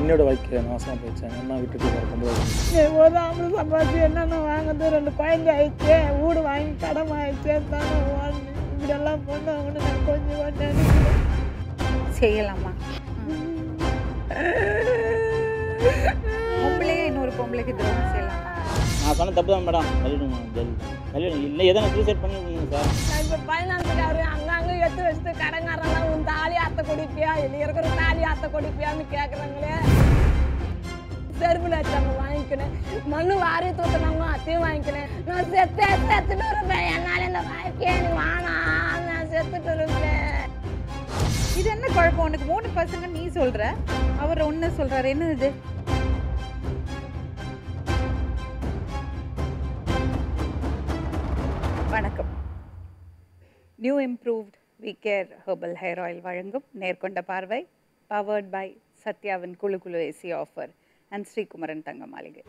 அண்ணியோட வாழ்க்கை நாசமாக போயிடுச்சு எங்கள் அண்ணா விட்டுட்டு வரும்போது ஒரு ஆம்பளை சம்பாதிச்சு என்னென்ன வாங்குறது ரெண்டு குழந்தை ஆயிடுச்சு வீடு வாங்கி கடன் ஆயிடுச்சு தானே ஓடணும் இப்படியெல்லாம் பண்ணாங்கன்னு நான் கொஞ்சம் கொஞ்சம் செய்யலாமா பொம்பளையே இன்னொரு பொம்பளைக்கு துரோகம் செய்யலாமா நான் சொன்ன தப்பு தான் மேடம் கல்யாணம் ஜெல் கல்யாணம் இல்லை எதனா சூசைட் பண்ணி விடுங்க சார் நான் இப்போ பைனான்ஸுக்காரு அங்கங்கே எடுத்து வச்சுட்டு கடங்காரெல்லாம் உன் தாலி அத்தை குடிப்பியா இல்லை இருக்கிற தாலி அத்தை குடிப்பியான்னு கேட்குறாங்களே செருப்புல வச்சாங்க வாங்கிக்கினேன் மண்ணு வாரி தூத்துனாங்க அத்தையும் வாங்கிக்கினேன் நான் செத்து செத்துட்டு இருப்பேன் என்னால் இந்த வாழ்க்கையே நீ வேணாம் நான் செத்துட்டு இருப்பேன் இது என்ன குழப்பம் உனக்கு மூணு பசங்க நீ சொல்ற அவர் ஒன்று சொல்றாரு என்ன இது வணக்கம் new improved V care herbal hair oil வழங்கும் நேர்கொண்ட பார்வை பவர்ட் பை சத்யாவின் குழு குழு ஏசி ஆஃபர் அண்ட் ஸ்ரீகுமரன் தங்க மாளிகை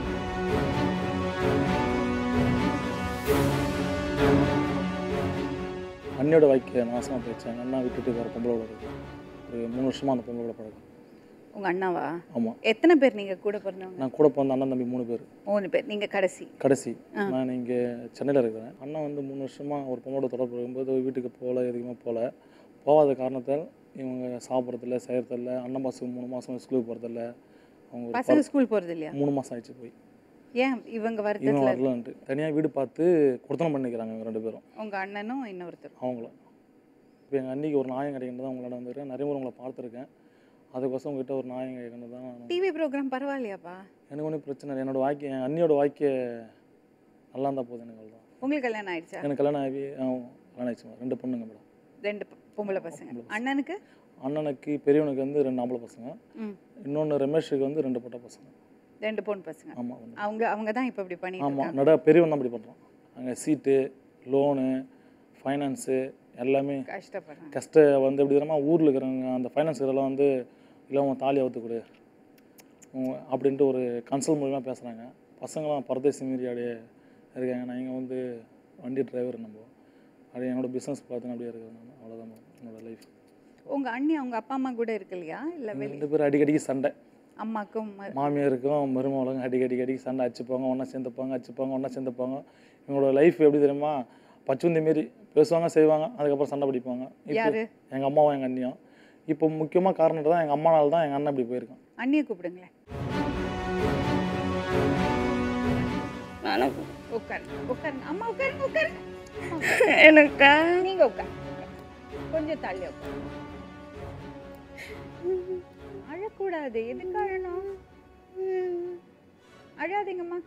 அண்ணியோட வாழ்க்கை நாசமாக போயிடுச்சு எங்கள் அண்ணா விட்டுட்டு வர பொம்பளோட இருக்கு ஒரு மூணு வருஷமாக அந்த பொம்பளோட பழக்கம் உங்க அண்ணாவா ஆமாம் எத்தனை பேர் நீங்க கூட பிறந்தவங்க நான் கூட பிறந்த அண்ணன் தம்பி மூணு பேர் மூணு பேர் நீங்க கடைசி கடைசி நான் இங்கே சென்னையில் இருக்கிறேன் அண்ணன் வந்து மூணு வருஷமாக ஒரு பொண்ணோட தொடர்பு இருக்கும்போது வீட்டுக்கு போகல எதுக்குமே போகல போகாத காரணத்தால் இவங்க சாப்பிட்றதில்ல செய்கிறதில்ல அண்ணன் மாதம் மூணு மாதம் ஸ்கூலுக்கு போகிறதில்ல அவங்க ஒரு பசங்க ஸ்கூல் போறது இல்லையா மூணு மாதம் ஆயிடுச்சு போய் ஏன் இவங்க இவங்க வருத்தத்துல வரலன்ட்டு தனியாக வீடு பார்த்து கொடுத்தனம் பண்ணிக்கிறாங்க இவங்க ரெண்டு பேரும் உங்க அண்ணனும் இன்னொருத்தர் அவங்கள இப்போ எங்கள் அன்னைக்கு ஒரு நாயம் கிடைக்கிட்டு தான் உங்களோட வந்திருக்கேன் நிறைய முறை உங்களை பார்த்துருக்கேன் அதுக்கோசம் உங்ககிட்ட ஒரு நாயம் கிடைக்கணும் தான் நான் டிவி ப்ரோக்ராம் பரவாயில்லையாப்பா எனக்கு ஒன்றும் பிரச்சனை இல்லை என்னோட வாக்கிய என் அண்ணியோட வாக்கிய நல்லா இருந்தால் போதும் எனக்கு அவ்வளோதான் உங்களுக்கு கல்யாணம் ஆயிடுச்சா எனக்கு கல்யாணம் ஆகி ஆ, கல்யாணம் ஆயிடுச்சு ரெண்டு பொண்ணுங்க மேடம் ரெண்டு பொ- பொம்பளை பசங்க அண்ணனுக்கு அண்ணனுக்கு பெரியவனுக்கு வந்து ரெண்டு ஆம்பளை பசங்க ம் இன்னொன்று ரமேஷுக்கு வந்து ரெண்டு பொட்டை பசங்க ரெண்டு பொண்ணு பசங்க ஆமாம் அவங்க அவங்க தான் இப்போ இப்படி பண்ணிட்டு ஆமாம் இருக்காங்க நட பெரியவன் தான் அப்படி பண்ணுறான் அங்கே சீட்டு லோனு ஃபைனான்ஸு எல்லாமே கஷ்டப்படுறாங்க கஷ்ட வந்து எப்படி தெரியுமா ஊரில் இருக்கிறவங்க அந்த ஃபைனான்ஸ் இதெல்லாம் வந்து இல்லை உன் தாலி அவுத்து கொடு உன் அப்படின்ட்டு ஒரு கன்சல் மூலியமாக பேசுகிறாங்க பசங்களாம் பரதேசி மீறி அப்படியே இருக்காங்க நான் இங்கே வந்து வண்டி டிரைவர் நம்ம அப்படியே என்னோட பிஸ்னஸ் பார்த்துன்னு அப்படியே இருக்கிறேன் நான் அவ்வளோதான் என்னோட லைஃப் உங்க அண்ணி அவங்க அப்பா அம்மா கூட இருக்கு இல்லையா இல்ல வெளி ரெண்டு பேரும் அடிக்கடிக்கு சண்டை அம்மாக்கும் ம- மாமியாருக்கும் மருமகளுக்கும் அடிக்கடி அடிக்கடி சண்டை அடிச்சுப்பாங்க ஒன்றா சேர்ந்துப்பாங்க அடிச்சுப்பாங்க ஒன்றா சேர்ந்துப்பாங்க இவங்களோட லைஃப் எப்படி தெரியுமா பச்சுந்தி மாரி பேசுவாங்க செய்வாங்க அதுக்கப்புறம் சண்டை பிடிப்பாங்க யாரு? எங்கள் அம்மாவும் எங்கள் அண்ணியும் இப்போ முக்கியமாக காரணம் தான் எங்கள் அம்மானால தான் எங்கள் அண்ணன் இப்படி போயிருக்கான் அண்ணியை கூப்பிடுங்களேன் வணக்கம் உட்காருங்க உட்காருங்க அம்மா உட்காருங்க உட்காருங்க எனக்கா நீங்க உட்காருங்க கொஞ்சம் தள்ளி உட்காருங்க அழக்கூடாது எதுக்கு அழணும் அழாதீங்கம்மா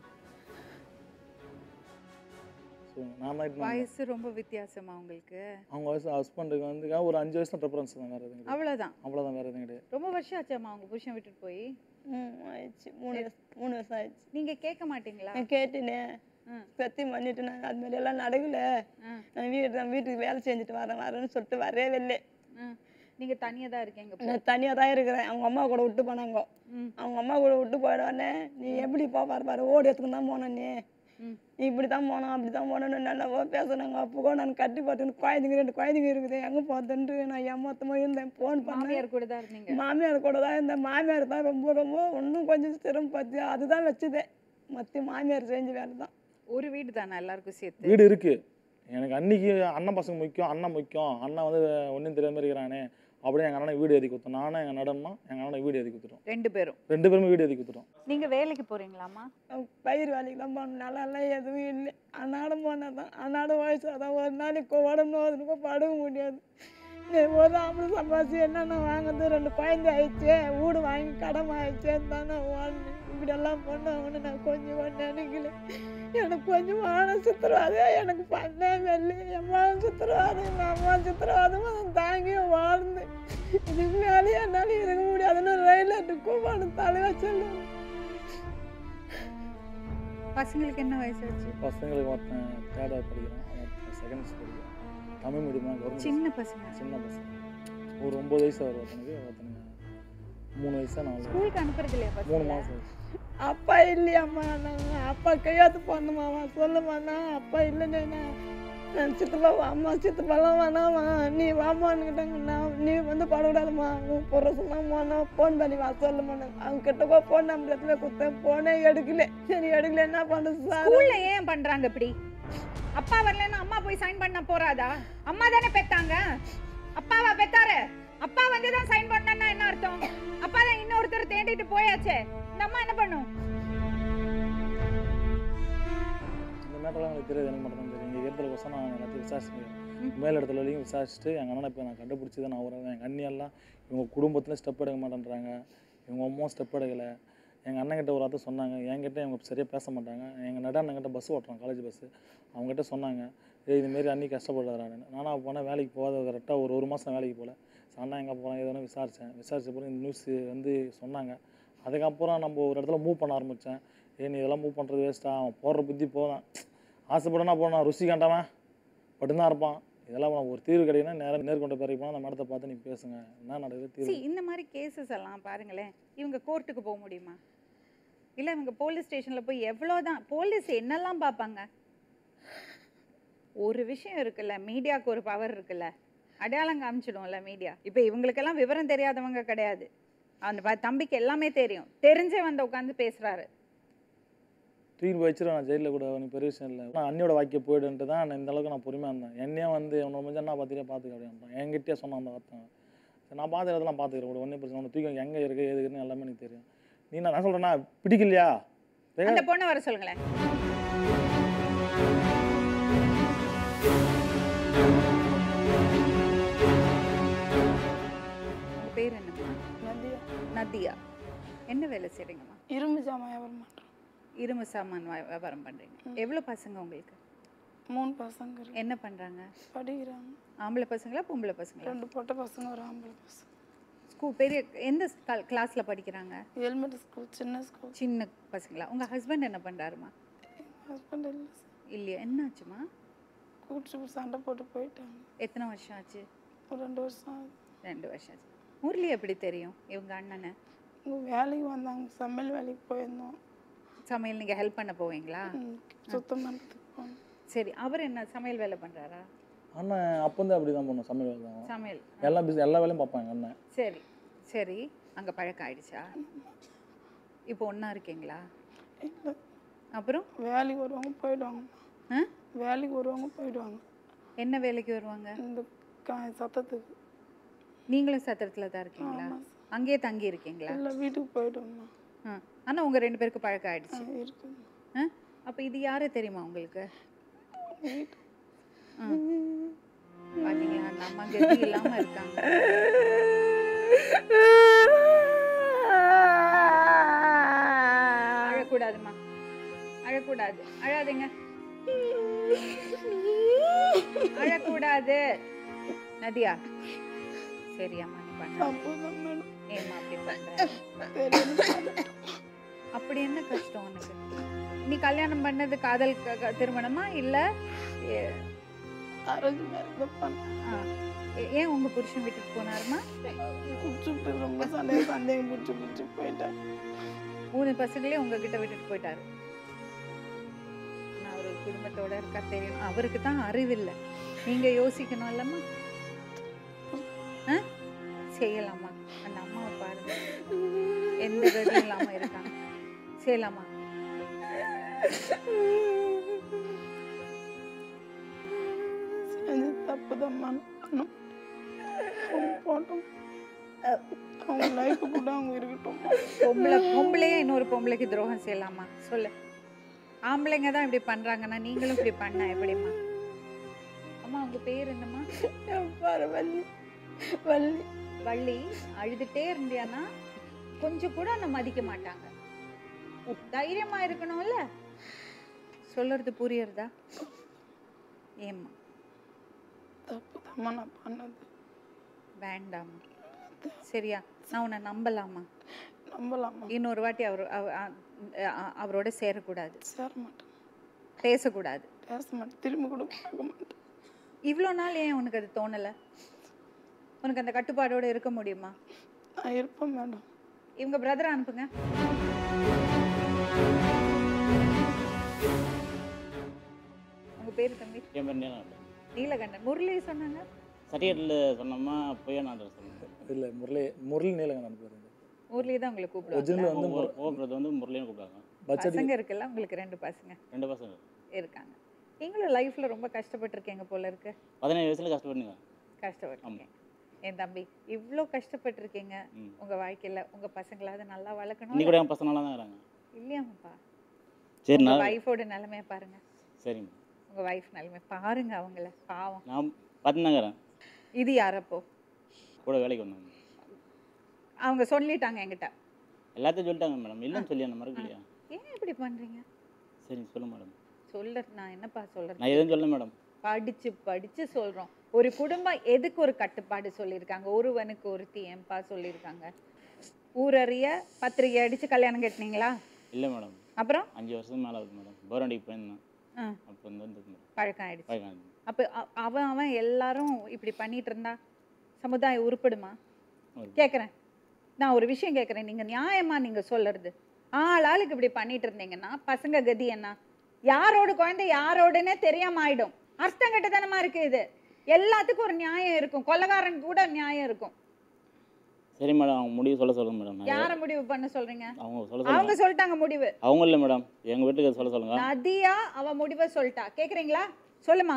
ஸோ நான் தான் இப்போ வயசு ரொம்ப வித்தியாசமா உங்களுக்கு அவங்க வயசு ஹஸ்பண்டுக்கு வந்து ஒரு அஞ்சு வயசு தான் டிஃபரன்ஸ் தான் வேறு எதுவும் கிடையாது அவ்வளவுதான் அவ்வளோதான் வேறு எதுவும் கிடையாது ரொம்ப வருஷம் ஆச்சாம்மா அவங்க புருஷன் விட்டுட்டு போய் ம் ஆயிடுச்சு மூணு வருஷம் மூணு வருஷம் ஆயிடுச்சு நீங்க கேட்க மாட்டீங்களா நான் கேட்டேனே ம். சத்தியம் பண்ணிட்டு நான் அது மாதிரி எல்லாம் நடக்கல ம். நான் வீடு நான் வீட்டுக்கு வேலை செஞ்சுட்டு வரேன் வரேன்னு சொல்லிட்டு வரவே இல்லை ம். நீங்க தனியா தான் இருக்கீங்க இப்போ. நான் தனியாக தான் இருக்கிறேன் அவங்க அம்மா கூட விட்டு போனாங்க ம். அவங்க அம்மா கூட விட்டு போயிடுவானே நீ எப்படி போ பாரு பாரு ஓடி எடுத்துக்கு தான் போனேன் நீ ம். நீ இப்படி தான் போனோம் அப்படி தான் போனோன்னு நல்லவோ பேசுனாங்க அப்போ கூட நான் கட்டி போட்டுன்னு குழந்தைங்க ரெண்டு குழந்தைங்க இருக்குது எங்கே போகிறதுன்ட்டு நான் ஏமாத்தமாக இருந்தேன் ஃபோன் பண்ணேன் மாமியார் கூட தான் இருந்தீங்க மாமியார் கூட தான் இருந்தேன் மாமியார் தான் ரொம்ப ரொம்ப இன்னும் கொஞ்சம் சிரமம் பார்த்து அதுதான் வச்சுதே மற்ற மாமியார் செஞ்ச வேலை தான் ஒரு வீடு தானே எல்லாருக்கும் சேர்த்து வீடு இருக்குது எனக்கு அன்னைக்கு அண்ணன் பசங்க முக்கியம் அண்ணன் முக்கியம் அண்ணன் வந்து ஒன்றும் தெரியாத மாதிரி இருக்கிறானே அப்படியே எங்கள் அண்ணனை வீடு ஏற்றி கொடுத்தோம் நானும் எங்கள் நடனா எங்கள் அண்ணனை வீடு ஏற்றி கொடுத்துட்டோம் ரெண்டு பேரும் ரெண்டு பேருமே வீடு ஏற்றி கொடுத்துட்டோம் நீங்க வேலைக்கு போறீங்களாம்மா பயிர் வேலைக்கெல்லாம் போகணும் நல்லாலாம் எதுவும் இல்லை அன்னாடம் போனால் தான் அன்னாடம் வயசு அதான் ஒரு நாளைக்கு உடம்பு நோதுனுக்கோ படுக்க முடியாது நீ ஒரு ஆம்பளை சம்பாதிச்சு என்னென்ன வாங்குறது ரெண்டு குழந்தை ஆயிடுச்சு வீடு வாங்கி கடன் ஆயிடுச்சு தானே ஓடணும் இப்படியெல்லாம் பண்ணாங்கன்னு நான் கொஞ்சம் கூட நினைக்கல எனக்கு கொஞ்சம் மான சித்திரவாதே எனக்கு பண்ணவே இல்லை என் மகன் சித்திரவாதம் எங்கள் அம்மா சித்திரவாதம் நான் தாங்கி வாழ்ந்தேன் இதுக்கு மேலே என்னால் இருக்க முடியாதுன்னு ரயில் கூப்பாடு தலைவா சொல்லுவேன் பசங்களுக்கு என்ன வயசு ஆச்சு பசங்களுக்கு ஒருத்தன் தேர்டாக படிக்கிறான் ஒருத்தன் செகண்ட் படிக்கிறான் தமிழ் மீடியமாக கவர்மெண்ட் சின்ன பசங்க சின்ன பசங்க ஒரு ஒம்பது வயசு வரும் ஒருத்தனுக்கு ஒருத்தனுக்கு மூணு வயசா நாலு ஸ்கூலுக்கு அனுப்புறது இல்லையா மூணு பசங்க மாதம் அப்பா இல்லையாம்மா நாங்கள் அப்பா கையாத்து பண்ணுமாவா சொல்லுமாண்ணா அப்பா இல்லைன்னா நான் சித்தப்பா அம்மா சித்தப்பாலாம் வேணாமா நீ வாமான்னுக்கிட்டாங்க நான் நீ வந்து படக்கூடாதும்மா உன் பொருள் சொன்னாம்மா ஃபோன் பண்ணி வா சொல்லுமா அவங்க கிட்ட போய் ஃபோன் நம்பர் இடத்துல கொடுத்தேன் ஃபோனே எடுக்கல சரி எடுக்கல என்ன பண்ணுறது சார் ஸ்கூல்ல ஏன் பண்றாங்க இப்படி அப்பா வரலன்னா அம்மா போய் சைன் பண்ண போறாதா அம்மா தானே பெத்தாங்க அப்பாவா பெத்தாரு அப்பா வந்து தான் சைன் பண்ணா என்ன அர்த்தம் அப்பா தான் இன்னொருத்தர் தேடிட்டு போயாச்சே இந்த அம்மா என்ன பண்ணும் இந்த மேட்டர்லாம் எனக்கு தெரியாது எனக்கு மட்டும் தான் தெரியும் எங்கள் இடத்துல கொசம் நான் எல்லாத்தையும் விசாரிச்சுக்கிறேன் மேல் இடத்துல வரையும் விசாரிச்சுட்டு எங்கள் அண்ணனை இப்போ நான் கண்டுபிடிச்சி தான் நான் வரேன் எங்கள் அண்ணியெல்லாம் இவங்க குடும்பத்தில் ஸ்டெப் எடுக்க மாட்டேன்றாங்க இவங்க அம்மாவும் ஸ்டெப் எடுக்கலை எங்கள் அண்ணன்கிட்ட ஒரு வார்த்தை சொன்னாங்க என்கிட்ட இவங்க சரியாக பேச மாட்டாங்க எங்கள் நட அண்ணங்கிட்ட பஸ் ஓட்டுறான் காலேஜ் பஸ்ஸு அவங்ககிட்ட சொன்னாங்க ஏய் இதுமாரி அண்ணி கஷ்டப்படுறாரு நானும் போனேன் வேலைக்கு போகாத கரெக்டாக ஒரு ஒரு மாதம் வேலைக்கு போகல அண்ணா எங்கே போகிறேன் எதுவும் விசாரித்தேன் விசாரிச்ச பிறகு இந்த நியூஸ் வந்து சொன்னாங்க அதுக்கப்புறம் நம்ம ஒரு இடத்துல மூவ் பண்ண ஆரம்பித்தேன் ஏ நீ இதெல்லாம் மூவ் பண்ணுறது வேஸ்ட்டா அவன் போடுற புத்தி போதான் ஆசைப்படனா போனான் ருசி காண்டவன் மட்டும்தான் இருப்பான் இதெல்லாம் உனக்கு ஒரு தீர்வு கிடைக்குன்னா நேரம் நேர்கொண்ட பிறகு போனால் அந்த மேடத்தை பார்த்து நீ பேசுங்க என்ன நடக்குது தீர்வு See, இந்த மாதிரி கேசஸ் எல்லாம் பாருங்களேன் இவங்க கோர்ட்டுக்கு போக முடியுமா இல்லை இவங்க போலீஸ் ஸ்டேஷனில் போய் எவ்வளோதான் போலீஸ் என்னெல்லாம் பார்ப்பாங்க ஒரு விஷயம் இருக்குல்ல மீடியாவுக்கு ஒரு பவர் இருக்குல்ல அடையாளம் காமிச்சிடும்ல மீடியா இப்போ இவங்களுக்கெல்லாம் விவரம் தெரியாதவங்க கிடையாது அந்த ப- தம்பிக்கு எல்லாமே தெரியும் தெரிஞ்சே வந்து உட்காந்து பேசுறாரு தூக்கிட்டு போய் வச்சிருவேன் நான் ஜெயிலில் கூட எனக்கு பெரிய விஷயம் இல்லை நான் அண்ணியோட வாக்கிய போயிடுன்ட்டு தான் நான் இந்த அளவுக்கு நான் பொறுமையாக இருந்தேன் என்னையே வந்து உன்னோட மஞ்சள் என்ன பார்த்துட்டே பார்த்துக்க அப்படின்ட்டான் என்கிட்டயே சொன்னான் அந்த வார்த்தை சரி நான் பார்த்து இடத்தெல்லாம் பார்த்துக்கிறேன் கூட ஒன்றும் பிரச்சனை ஒன்று தூக்கி எங்கே இருக்குது எது இருக்குன்னு எல்லாமே எனக்கு தெரியும் நீ நான் என்ன சொல்கிறேன்னா பிடிக்கலையா அந்த பொண்ணை வர சொல்லுங்களேன் உங்க பேர் என்னம்மா நதியா நதியா என்ன வேலை செய்றீங்கம்மா இரும்பு ஜாமான் வியாபாரம் பண்ணுறோம் இரும்பு சாமான் வா- வியாபாரம் பண்றீங்க எவ்வளோ பசங்க உங்களுக்கு மூணு பசங்க இருக்கு என்ன பண்றாங்க படிக்கிறாங்க ஆம்பளை பசங்களா பொம்பளை பசங்களா ரெண்டு பொட்டை பசங்க ஒரு ஆம்பளை பசங்க ஸ்கூல் பெரிய எந்த கிளாஸ்ல படிக்கிறாங்க எலிமெண்ட்ரி ஸ்கூல் சின்ன ஸ்கூல் சின்ன பசங்களா உங்க ஹஸ்பண்ட் என்ன பண்றாருமா ஹஸ்பண்ட் இல்லை இல்லையா என்னாச்சுமா கூட்டு சண்டை போட்டு போயிட்டாங்க எத்தனை வருஷம் ஆச்சு ஒரு ரெண்டு வருஷம் ஆகுது. ரெண்டு வருஷம் ஆச்சு முரளி எப்படி தெரியும் இவங்க அண்ணனை இங்க வேலைக்கு வந்தாங்க சமையல் வேலைக்கு போயிருந்தோம் சமையல் நீங்க ஹெல்ப் பண்ண போவீங்களா ம், சுத்தம் பண்ணுறதுக்கு போனோம் சரி அவர் என்ன சமையல் வேலை பண்றாரா அண்ணன் அப்போ வந்து அப்படி தான் பண்ணும் சமையல் வேலை தான் சமையல் எல்லா பிஸ் எல்லா வேலையும் பார்ப்பாங்க அண்ணன் சரி சரி அங்க பழக்கம் ஆயிடுச்சா இப்போ ஒண்ணா இருக்கீங்களா இல்லை அப்புறம் வேலைக்கு வருவாங்க போயிடுவாங்க ஆ? வேலைக்கு வருவாங்க போயிடுவாங்க என்ன வேலைக்கு வருவாங்க இந்த கா சத்தத்துக்கு நீங்களும் சத்திரத்துல தான் இருக்கீங்களா அங்கேயே தங்கி இருக்கீங்களா இல்லை வீட்டுக்கு போயிடுவோம்மா ஆ ஆனா உங்க ரெண்டு பேருக்கு பழக்கம் ஆயிடுச்சு இருக்குது ஆ அப்ப இது யாரு தெரியுமா உங்களுக்கு வீட்டு ஆ. பாத்தீங்களா அந்த அம்மா கதி இல்லாம இருக்காங்க அழக்கூடாதும்மா அழக்கூடாது அழாதீங்க அழக்கூடாது நதியா சரியாம்மா நீ பண்ண அப்போதான் மேடம் ஏம்மா அப்படி பண்ற தெரியும் அப்படி என்ன கஷ்டம் உனக்கு நீ கல்யாணம் பண்ணது காதல் க- க- திருமணமா இல்ல ஏ- அரேஞ்ச் மேரேஜ் பண்ணேன் ஆ. ஏ- ஏன் உங்க புருஷன் வீட்டுக்கு போனாருமா குடிச்சுட்டு ரொம்ப சந்தேகம் சந்தேகம் பிடிச்சி பிடிச்சி போயிட்டேன் மூணு பசங்களே உங்ககிட்ட விட்டுட்டு போயிட்டாரு நான் ஒரு குடும்பத்தோட இருக்கா தெரியும் அவருக்கு தான் அறிவில்லை நீங்க யோசிக்கணும் இல்லம்மா ஆ? செய்யலாமா அந்த அம்மாவை பாருங்க எந்த கதியும் இல்லாம இருக்காங்க செய்யலாமா செஞ்ச தப்பு தான் பண்ணணும் அவங்க போட்டோம் அவங்க லைஃப் கூட அவங்க இருக்கட்டும் பொம்பளை பொம்பளையே இன்னொரு பொம்பளைக்கு துரோகம் செய்யலாமா சொல்லு ஆம்பளைங்க தான் இப்படி பண்றாங்கன்னா நீங்களும் இப்படி பண்ண எப்படிம்மா அம்மா உங்க பேர் என்னம்மா பாரு வள்ளி வள்ளி வள்ளி அழுதுட்டே இருந்தியானா கொஞ்சம் கூட உன்னை மதிக்க மாட்டாங்க தைரியமா இருக்கணும்ல சொல்றது புரியுறதா ஏம்மா தப்பு தான் நான் பண்ணது வேண்டாம்மா சரியா நான் உன்னை நம்பலாமா நம்பலாமா இன்னொரு வாட்டி அவர் அவ- அ- அ- அவரோட சேரக்கூடாது சேர மாட்டேன் பேசக்கூடாது பேச மாட்டேன் திரும்பி கூட பார்க்க மாட்டேன் இவ்வளோ நாள் ஏன் உனக்கு அது தோணலை உனக்கு அந்த கட்டுப்பாடோட இருக்க முடியுமா நான் இருப்பேன் மேடம் இவங்க பிரதரை அனுப்புங்க உங்க பேர் தம்பி என் பேர் நேரம் நீலகண்டன் முரளி சொன்னாங்க சர்டிஃபிகேட்டில் சொன்னோமா போய் நான் சொன்னேன் இல்லை முரளி முரளி நீலகண்டன் பேர் முரளி தான் உங்களை கூப்பிடுவாங்க ஒரிஜினல் வந்து ஒவ்வொரு போக்குறது வந்து முரளின்னு கூப்பிடுவாங்க பட்ஜெட் பசங்க இருக்குல்ல உங்களுக்கு ரெண்டு பசங்க ரெண்டு பசங்க இருக்காங்க நீங்களும் லைஃப்ல ரொம்ப கஷ்டப்பட்டிருக்கீங்க போல இருக்கு பதினேழு வயசுல கஷ்டப்படுங்க கஷ்டப்பட்டிருக்கீங்க என் தம்பி இவ்வளோ கஷ்டப்பட்டிருக்கீங்க ம். உங்க வாழ்க்கையில உங்க பசங்களாவது நல்லா வளர்க்கணும் இன்னைக்கு கூட என் பசங்க நல்லா தான் இருக்கிறாங்க இல்லையாமாப்பா சரி உங்க நான் வைஃபோட நிலைமைய பாருங்க சரிங்க உங்க வைஃப் நிலைமை பாருங்க அவங்கள பாவம் நான் பார்த்துன்னு இருக்கிறேன் இது யாரப்போ கூட வேலைக்கு வந்தாங்க அவங்க சொல்லிட்டாங்க என்கிட்ட எல்லாத்தையும் சொல்லிட்டாங்க மேடம் இல்லைன்னு சொல்லி அந்த மறுக்கலையா ஏன் இப்படி பண்றீங்க சரி சொல்லுங்க மேடம் சொல்ல நான் என்னப்பா சொல்றது நான் எதுவும் சொல்ல மேடம் படிச்சு படிச்சு சொல்றோம் ஒரு குடும்பம் எதுக்கு ஒரு கட்டுப்பாடு சொல்லியிருக்காங்க ஒருவனுக்கு ஒருத்தி ஏன்பா சொல்லியிருக்காங்க ஊரறிய பத்திரிகை அடிச்சு கல்யாணம் கட்டினீங்களா இல்லை மேடம் அப்புறம் அஞ்சு வருஷம் மேலே ஆகுது மேடம் போரண்டிக்கு போயிருந்தேன் ஆ, அப்போ வந்து வந்து மேடம் பழக்கம் ஆயிடுச்சு பழக்கம் அப்ப அ- அவன் அவன் எல்லாரும் இப்படி பண்ணிட்டு இருந்தா சமுதாயம் உருப்படுமா உருப்படும். கேக்குறேன் நான் ஒரு விஷயம் கேக்குறேன் நீங்க நியாயமா நீங்க சொல்லுறது ஆள் ஆளுக்கு இப்படி பண்ணிட்டு இருந்தீங்கன்னா பசங்க கதி என்ன யாரோட குழந்தை யாரோடனே தெரியாம ஆயிடும் அர்த்தம் கெட்டதனமா இருக்கு இது எல்லாத்துக்கும் ஒரு நியாயம் இருக்கும் கொலகாரனுக்கு கூட நியாயம் இருக்கும் சரி மேடம் அவங்க முடிவு சொல்ல சொல்லுங்க மேடம் நான் யார முடிவு பண்ண சொல்றீங்க அவங்க சொல்ல அவங்க சொல்லுங்க சொல்லிட்டாங்க முடிவு அவங்க இல்லை மேடம் எங்கள் வீட்டுக்கு சொல்ல சொல்லுங்க நதியா அவ முடிவை சொல்லிட்டா கேக்குறீங்களா சொல்லுமா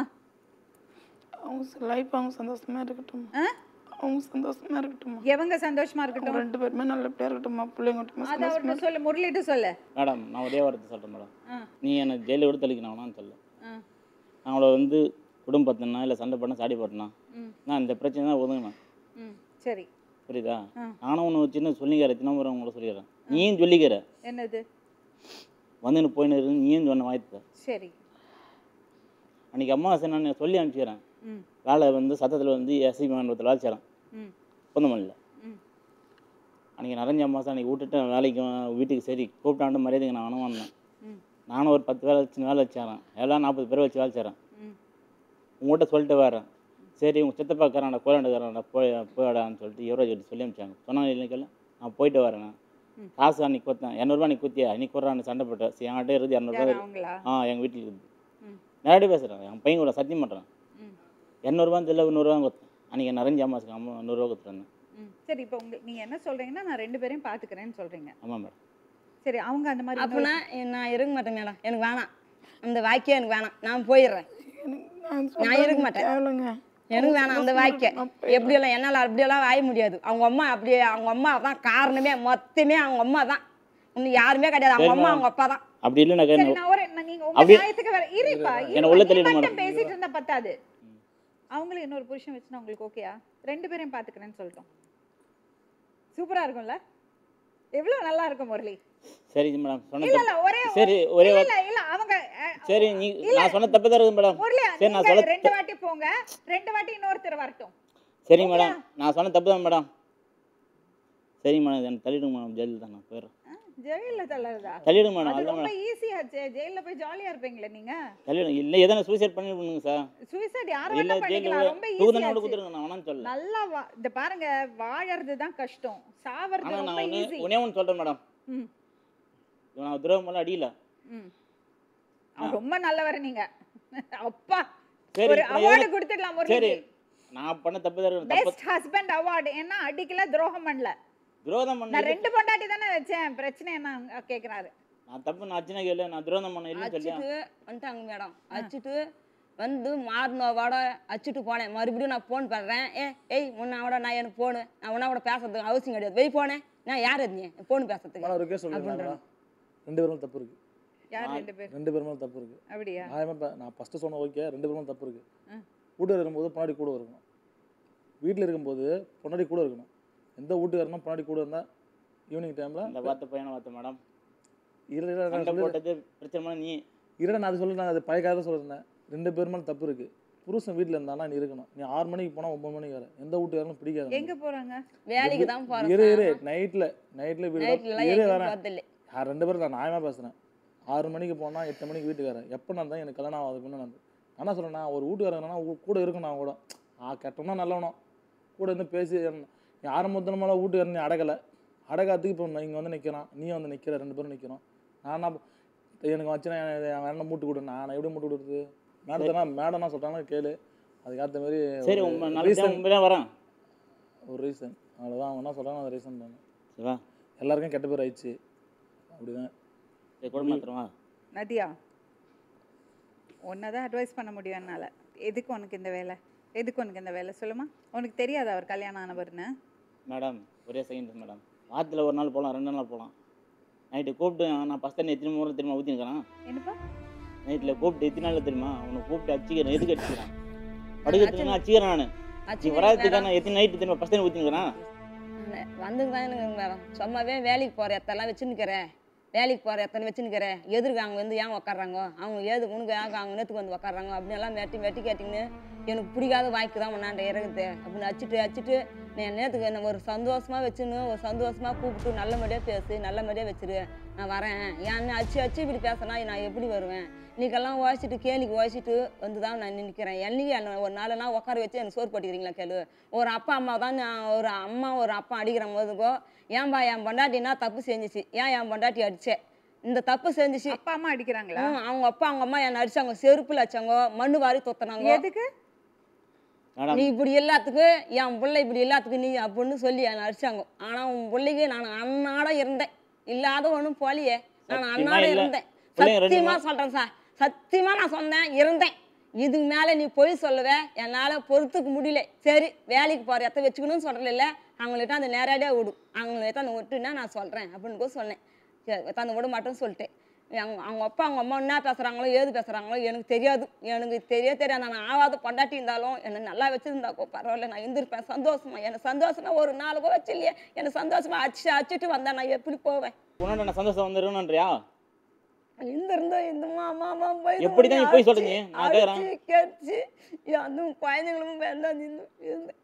அவங்க லைஃப் அவங்க சந்தோஷமா இருக்கட்டும் ஆ? அவங்க சந்தோஷமா இருக்கட்டும் எவங்க சந்தோஷமா இருக்கட்டும் ரெண்டு பேருமே நல்லபடியா இருக்கட்டும்மா பிள்ளைங்கட்டுமா அத அவர்கிட்ட சொல்லு முரளிட்டு சொல்லு மேடம் நான் ஒரே வார்த்தை சொல்கிறேன் மேடம் ஆ, நீ என்னை ஜெயிலில் விட தெளிக்கணும் சொல்ல ஆ, அவங்கள வந்து குடும்பத்தினா இல்லை சண்டை பண்ண சாடி போட்டனா ம், நான் இந்த பிரச்சனை தான் ஒதுங்கினேன் ம், சரி புரியுதா ஆ. நானும் ஒன்று சின்ன சொல்லிக்கிற சின்ன உங்களை சொல்லிக்கிறேன் நீயும் சொல்லிக்கிற என்னது வந்துன்னு போயின்னு இருந்து நீயும் சொன்ன வாய்ப்பு சரி அன்றைக்கி அம்மா சரி நான் சொல்லி அனுப்பிச்சிக்கிறேன் ம் வேலை வந்து சத்தத்தில் வந்து எஸ்சி மண்டலத்தில் வேலை செய்கிறேன் ம் பொந்தமல்லியில் ம் அன்றைக்கி நிறைஞ்ச அம்மாசம் அன்றைக்கி விட்டுட்டு வேலைக்கு வீட்டுக்கு சரி கூப்பிட்டாண்டு மரியாதைக்கு நான் வேணும் வந்தேன் ம் நானும் ஒரு பத்து வேலை வச்சு வேலை வச்சேன் எல்லாம் நாற்பது பேர் வச்சு வேலை செய்கிறேன் ம் உங்கள்கிட்ட சொல்லிட்டு வரேன் சரி உங்கள் சித்தப்பாக்காரன் கோலாண்டுக்காரன் போய் போயிடான்னு சொல்லிட்டு யூரோ கிட்ட சொல்லி அனுப்பிச்சாங்க சொன்னாங்க இல்லைக்கல நான் போயிட்டு வரேன் ம். காசு அன்னைக்கு கொடுத்தேன் இரநூறுவா அன்றைக்கி குத்தியா அன்றைக்கி கொடுறான்னு சண்டை போட்டேன் சரி என்கிட்ட இருக்குது இரநூறுவா யார் அவங்களா ஆ எங்கள் வீட்டில் இருக்குது ம் நேரடி பேசுகிறேன் என் பையன் கூட சத்தியம் பண்ணுறேன் ம் இரநூறுவான்னு தெரியல நூறுரூவா கொடுத்தேன் அன்றைக்கி நிறைஞ்ச அம்மாசுக்கு அம்மா நூறுரூவா கொடுத்துருந்தேன் ம் சரி இப்போ உங்க நீங்க என்ன சொல்றீங்கன்னா நான் ரெண்டு பேரையும் பாத்துக்கிறேன்னு சொல்றீங்க ஆமாம் மேடம் சரி அவங்க அந்த மாதிரி அப்போனா நான் இருக்க மாட்டேன் மேடம் எனக்கு வேணாம் அந்த வாக்கியம் எனக்கு வேணாம் நான் போயிடுறேன் நான் இருக்க மாட்டேன் தேவையில்லைங்க எனக்கு வேணாம் அந்த வாக்கியம் எப்படியெல்லாம் என்னால் அப்படியெல்லாம் வாய முடியாது அவங்க அம்மா அப்படியே அவங்க அம்மா தான் காரணமே மொத்தமே அவங்க அம்மா தான் இன்னும் யாருமே கிடையாது அவங்க அம்மா அவங்க அப்பா தான் அப்படி இல்லைனாக்கா சரி என்ன- நான் ஒரு நான் நீங்க உங்க அப்படி- நியாயத்துக்கு வர இருப்பா என்னை உள்ள இருப்பா. நீ தள்ளிட மட்டும் மாட்டேன். பேசிட்டு இருந்தா பத்தாது அவங்களும் இன்னொரு புருஷன் வச்சுனா உங்களுக்கு ஓகேயா ரெண்டு பேரையும் பாத்துக்கிறேன்னு சொல்லிட்டோம் சூப்பரா இருக்கும்ல எவ்வளவு நல்லா இருக்கும் முரளி சரி மேடம் சொன்ன இல்ல தப்பு இல்ல ஒரே சரி ஒரே இல்ல வார்த்தை இல்ல இல்ல அவங்க அஹ், சரி நீ இல்ல. நான் சொன்ன தப்பு தான் இருக்குது மேடம் முரளி சரி நான் நீங்க சொல்ல ரெண்டு வாட்டி போங்க ரெண்டு வாட்டி இன்னொருத்தர் வரட்டும் சரிங்க மேடம் நான் சொன்ன தப்பு தான் மேடம் சரிங்க மேடம் எனக்கு தள்ளிடுங்க மேடம் ஜெயிலில் தான் நான் போயிடுறேன் ஆ, ஜெயில்ல தள்ளறதா தள்ளிடுங்க மேடம் அது அதுதான் ரொம்ப மேடம் ஈஸியாச்சே ஜெயில்ல போய் ஜாலியா இருப்பீங்களே நீங்க தள்ளிடுங்க இல்லை எதனா சூசைட் பண்ணி பண்ணுங்க சார் சூசைட் யார இல்லை வேணா பண்ணிக்கலாம் ஜெயிலில் ரொம்ப தூக்குதண்ணோட ஈஸியா கொடுத்துருங்க நான் வேணாம்னு சொல்லல நல்லா வா இந்த பாருங்க வாழறது தான் கஷ்டம் சாவறது ஆனால் ரொம்ப நான் ஒன்று ஈஸி ஒன்றே ஒன்று சொல்கிறேன் மேடம் ம் இவன் நான் துரோகம் பண்ணல அடியில ம் அவன் ரொம்ப நல்லவர் நீங்க அப்பா சரி ஒரு இப்போ அவார்டு எதுக்கு- கொடுத்துடலாம் சரி முரளிக்கு நான் பண்ண தப்பு தான் இருக்குது. தப்பு பெஸ்ட் ஹஸ்பண்ட் அவார்டு ஏன்னா அடிக்கல துரோகம் பண்ணல துரோகம் நான் பண்ண ரெண்டு பொண்டாட்டி தானே வச்சேன் பிரச்சனை என்ன கேக்குறாரு நான் தப்பு நான் அச்சுனா கேளு நான் துரோகம் பண்ண இல்லைன்னு சொல்லியா அச்சுட்டு வந்துட்டாங்க மேடம் அச்சுட்டு வந்து மாறினோட அச்சுட்டு போனேன் மறுபடியும் நான் ஃபோன் பண்ணுறேன் ஏ ஏய் உன்னாவோட நான் எனக்கு ஃபோனு நான் உன்னாவோட பேசுறதுக்கு அவசியம் கிடையாது வெய் போனேன் நான் யார் அது நீ ஃபோன் பேசுறதுக்கு ஆனால் ஒரு கேஸ் சொல்லிடுறாங்களா ரெண்டு பேரும் தப்பு இருக்குது யார் ரெண்டு பேர் ரெண்டு பேருமே தப்பு இருக்குது அப்படியா நியாயமாக இப்போ நான் ஃபஸ்ட்டு சொன்ன ஓகே ரெண்டு பேரும் தப்பு இருக்குது ஆ. வீட்டில் இருக்கும்போது பொன்னாடி கூட இருக்கணும் வீட்டில் இருக்கும்போது பொன்னாடி கூட இருக்கணும் எந்த வீட்டுக்காரனும் பொன்னாடி கூட இருந்தால் ஈவினிங் டைமில் இந்த வார்த்தை பையனை வார்த்தை மேடம் இல்லை இல்லை நான் சண்டை சொல்லி போட்டது பிரச்சனை பண்ண நீ இல்லை நான் அது சொல்லி நான் அது பழைய காலத்தை சொல்லியிருந்தேன் ரெண்டு பேருமே தப்பு இருக்குது புருஷன் வீட்டில் இருந்தானா நீ இருக்கணும் நீ ஆறு மணிக்கு போனால் ஒம்பது மணிக்கு வர எந்த வீட்டுக்காரனும் பிடிக்காது எங்க போறாங்க வேலைக்கு தான் இரு இரு போகிறேன் நைட்டில் நைட்டில் வீடு நைட்லலாம் இரு எங்கேயும் வரேன் போகிறதில்ல நான் ரெண்டு பேரும் நான் நியாயமாக பேசுகிறேன் ஆறு மணிக்கு போனால் எட்டு மணிக்கு வீட்டுக்கு வரேன் எப்போ நான் தான் எனக்கு கல்யாணம் ஆகாதுக்கு முன்னே நான் நான் என்ன சொல்கிறேன் நான் ஒரு வீட்டுக்காரங்கன்னா கூட இருக்கணும் நான் கூட ஆ கெட்டோம்னா நல்லவனும் கூட இருந்து பேசி யாரும் மொத்தமாக வீட்டுக்காரன் நீ அடக்கலை அடக்காத்துக்கு இப்போ இங்கே வந்து நிற்கிறான் நீ வந்து நிற்கிற ரெண்டு பேரும் நிற்கிறோம் நான் என்ன எனக்கு வச்சுனா என் அண்ணன் மூட்டு கொடு நான் எப்படி மூட்டு கொடுக்குறது மேடத்தனா மேடம் என்ன சொல்கிறாங்க கேளு அதுக்கேற்ற மாதிரி சரி ஒரு உங்க நாளைக்கு reason- உண்மையிலே வரேன் ஒரு ரீசன் அவ்வளோதான் அவங்க என்ன சொல்கிறாங்க அந்த ரீசன் பண்ணு சரிவா எல்லாருக்கும் கெட்ட பேர் ஆயிடுச்சு அப்படிதான் சரி குடும்பம் மாத்திரமா நதியா உன்னை தான் அட்வைஸ் பண்ண முடியும் என்னால் எதுக்கு உனக்கு இந்த வேலை எதுக்கு உனக்கு இந்த வேலை சொல்லுமா உனக்கு தெரியாது அவர் கல்யாணம் ஆனவர்னு மேடம் ஒரே செகண்ட் மேடம் வாரத்தில் ஒரு நாள் போகலாம் ரெண்டு நாள் போகலாம் நைட்டு கூப்பிட்டு நான் ஃபஸ்ட் தண்ணி எத்தனை முறை தெரியுமா ஊற்றிருக்கிறேன் என்னப்பா நைட்டில் கூப்பிட்டு எத்தனை நாள் தெரியுமா அவனை கூப்பிட்டு அடிச்சுக்கிறேன் எதுக்கு அடிச்சுக்கிறேன் படுக்கிறதுக்கு அடிச்சுக்கிறேன் நான் நீ அச்சு வராதுக்காக நான் எத்தனை நைட்டு தெரியுமா ஃபஸ்ட் தண்ணி ஊற்றிருக்கிறேன் வந்துங்க மேடம் சும்மாவே வேலைக்கு போகிற இடத்தெல்லாம் வச்சுன்னுக்கிறேன் வேலைக்கு போகிற எத்தனை வச்சுன்னுக்கிறேன் எதிர்க்கு அவங்க வந்து ஏன் உக்காடுறாங்க அவங்க ஏது உனக்கு ஏன் அவங்க நேற்றுக்கு வந்து உக்காடுறாங்க அப்படின்னு எல்லாம் வெட்டி வெட்டி கேட்டிங்கன்னு எனக்கு பிடிக்காத வாய்க்கு தான் உன்னாண்ட இறங்குது அப்படின்னு அடிச்சுட்டு அடிச்சுட்டு நான் நேற்றுக்கு என்ன ஒரு சந்தோஷமாக வச்சுன்னு ஒரு சந்தோஷமாக கூப்பிட்டு நல்லபடியாக பேசு நல்லபடியாக வச்சிரு நான் வரேன் ஏன்னு அச்சு அச்சு இப்படி பேசினா நான் எப்படி வருவேன் இன்னைக்கெல்லாம் ஓசிட்டு கேலிக்கு ஓசிட்டு வந்து தான் நான் நிற்கிறேன் என்னைக்கு என்ன ஒரு நாளெல்லாம் உட்கார வச்சு எனக்கு சோறு போட்டுக்கிறீங்களா கேளு ஒரு அப்பா அம்மா தான் நான் ஒரு அம்மா ஒரு அப்பா அடிக்கிற போதுக்கோ ஏன்பா என் பொண்டாட்டினா தப்பு செஞ்சுச்சு ஏன் என் பொண்டாட்டி அடிச்சே இந்த தப்பு செஞ்சுச்சு அப்பா அம்மா அடிக்கிறாங்களா ம், அவங்க அப்பா அவங்க அம்மா என்னை அடிச்சாங்க செருப்புல அடிச்சாங்க மண்ணு வாரி தொத்தினாங்க எதுக்கு மேடம் நீ இப்படி எல்லாத்துக்கு என் பிள்ளை இப்படி எல்லாத்துக்கு நீ அப்படின்னு சொல்லி என்னை அடிச்சாங்க ஆனா உன் பிள்ளைக்கு நான் அண்ணாட இருந்தேன் இல்லாத ஒன்றும் போலியே நான் சத்தியமா அண்ணாட இல்ல. இருந்தேன் பிள்ளைங்க ரெண்டு சத்தியமா சொல்றேன் சார் சத்தியமா நான் சொன்னேன் இருந்தேன் இதுக்கு மேல நீ பொய் சொல்லுவே என்னால பொறுத்துக்க முடியல சரி வேலைக்கு போற இடத்த வச்சுக்கணும்னு சொல்றல அவங்கள்ட்ட அந்த நேரடியாக விடு அவங்கள்ட்ட அந்த விட்டுன்னா நான் சொல்றேன் அப்படின்னு கூட சொன்னேன் சரி தந்து விட மாட்டேன்னு சொல்லிட்டேன் அவங்க அவங்க அப்பா அவங்க அம்மா என்ன பேசுகிறாங்களோ ஏது பேசுகிறாங்களோ எனக்கு தெரியாது எனக்கு தெரிய தெரியாது நான் ஆவாத பொண்டாட்டி இருந்தாலும் என்னை நல்லா வச்சுருந்தாக்கோ பரவாயில்ல நான் இருந்திருப்பேன் சந்தோஷமா எனக்கு சந்தோஷமா ஒரு நாளுக்கோ வச்சு இல்லையே எனக்கு சந்தோஷமா அடிச்சு அடிச்சுட்டு வந்தேன் நான் எப்படி போவேன் உன்னோட நான் சந்தோஷம் வந்துருக்கணுன்றியா இந்த இருந்தோ இந்த மாமா மாமா போய் எப்படிதான் நீ போய் சொல்றீங்க? நான் கேக்குறேன். அடிச்சு கேட்டுச்சு அதுவும் குழந்தைங்களும் வேண்டாம் நின்று இருந்தேன்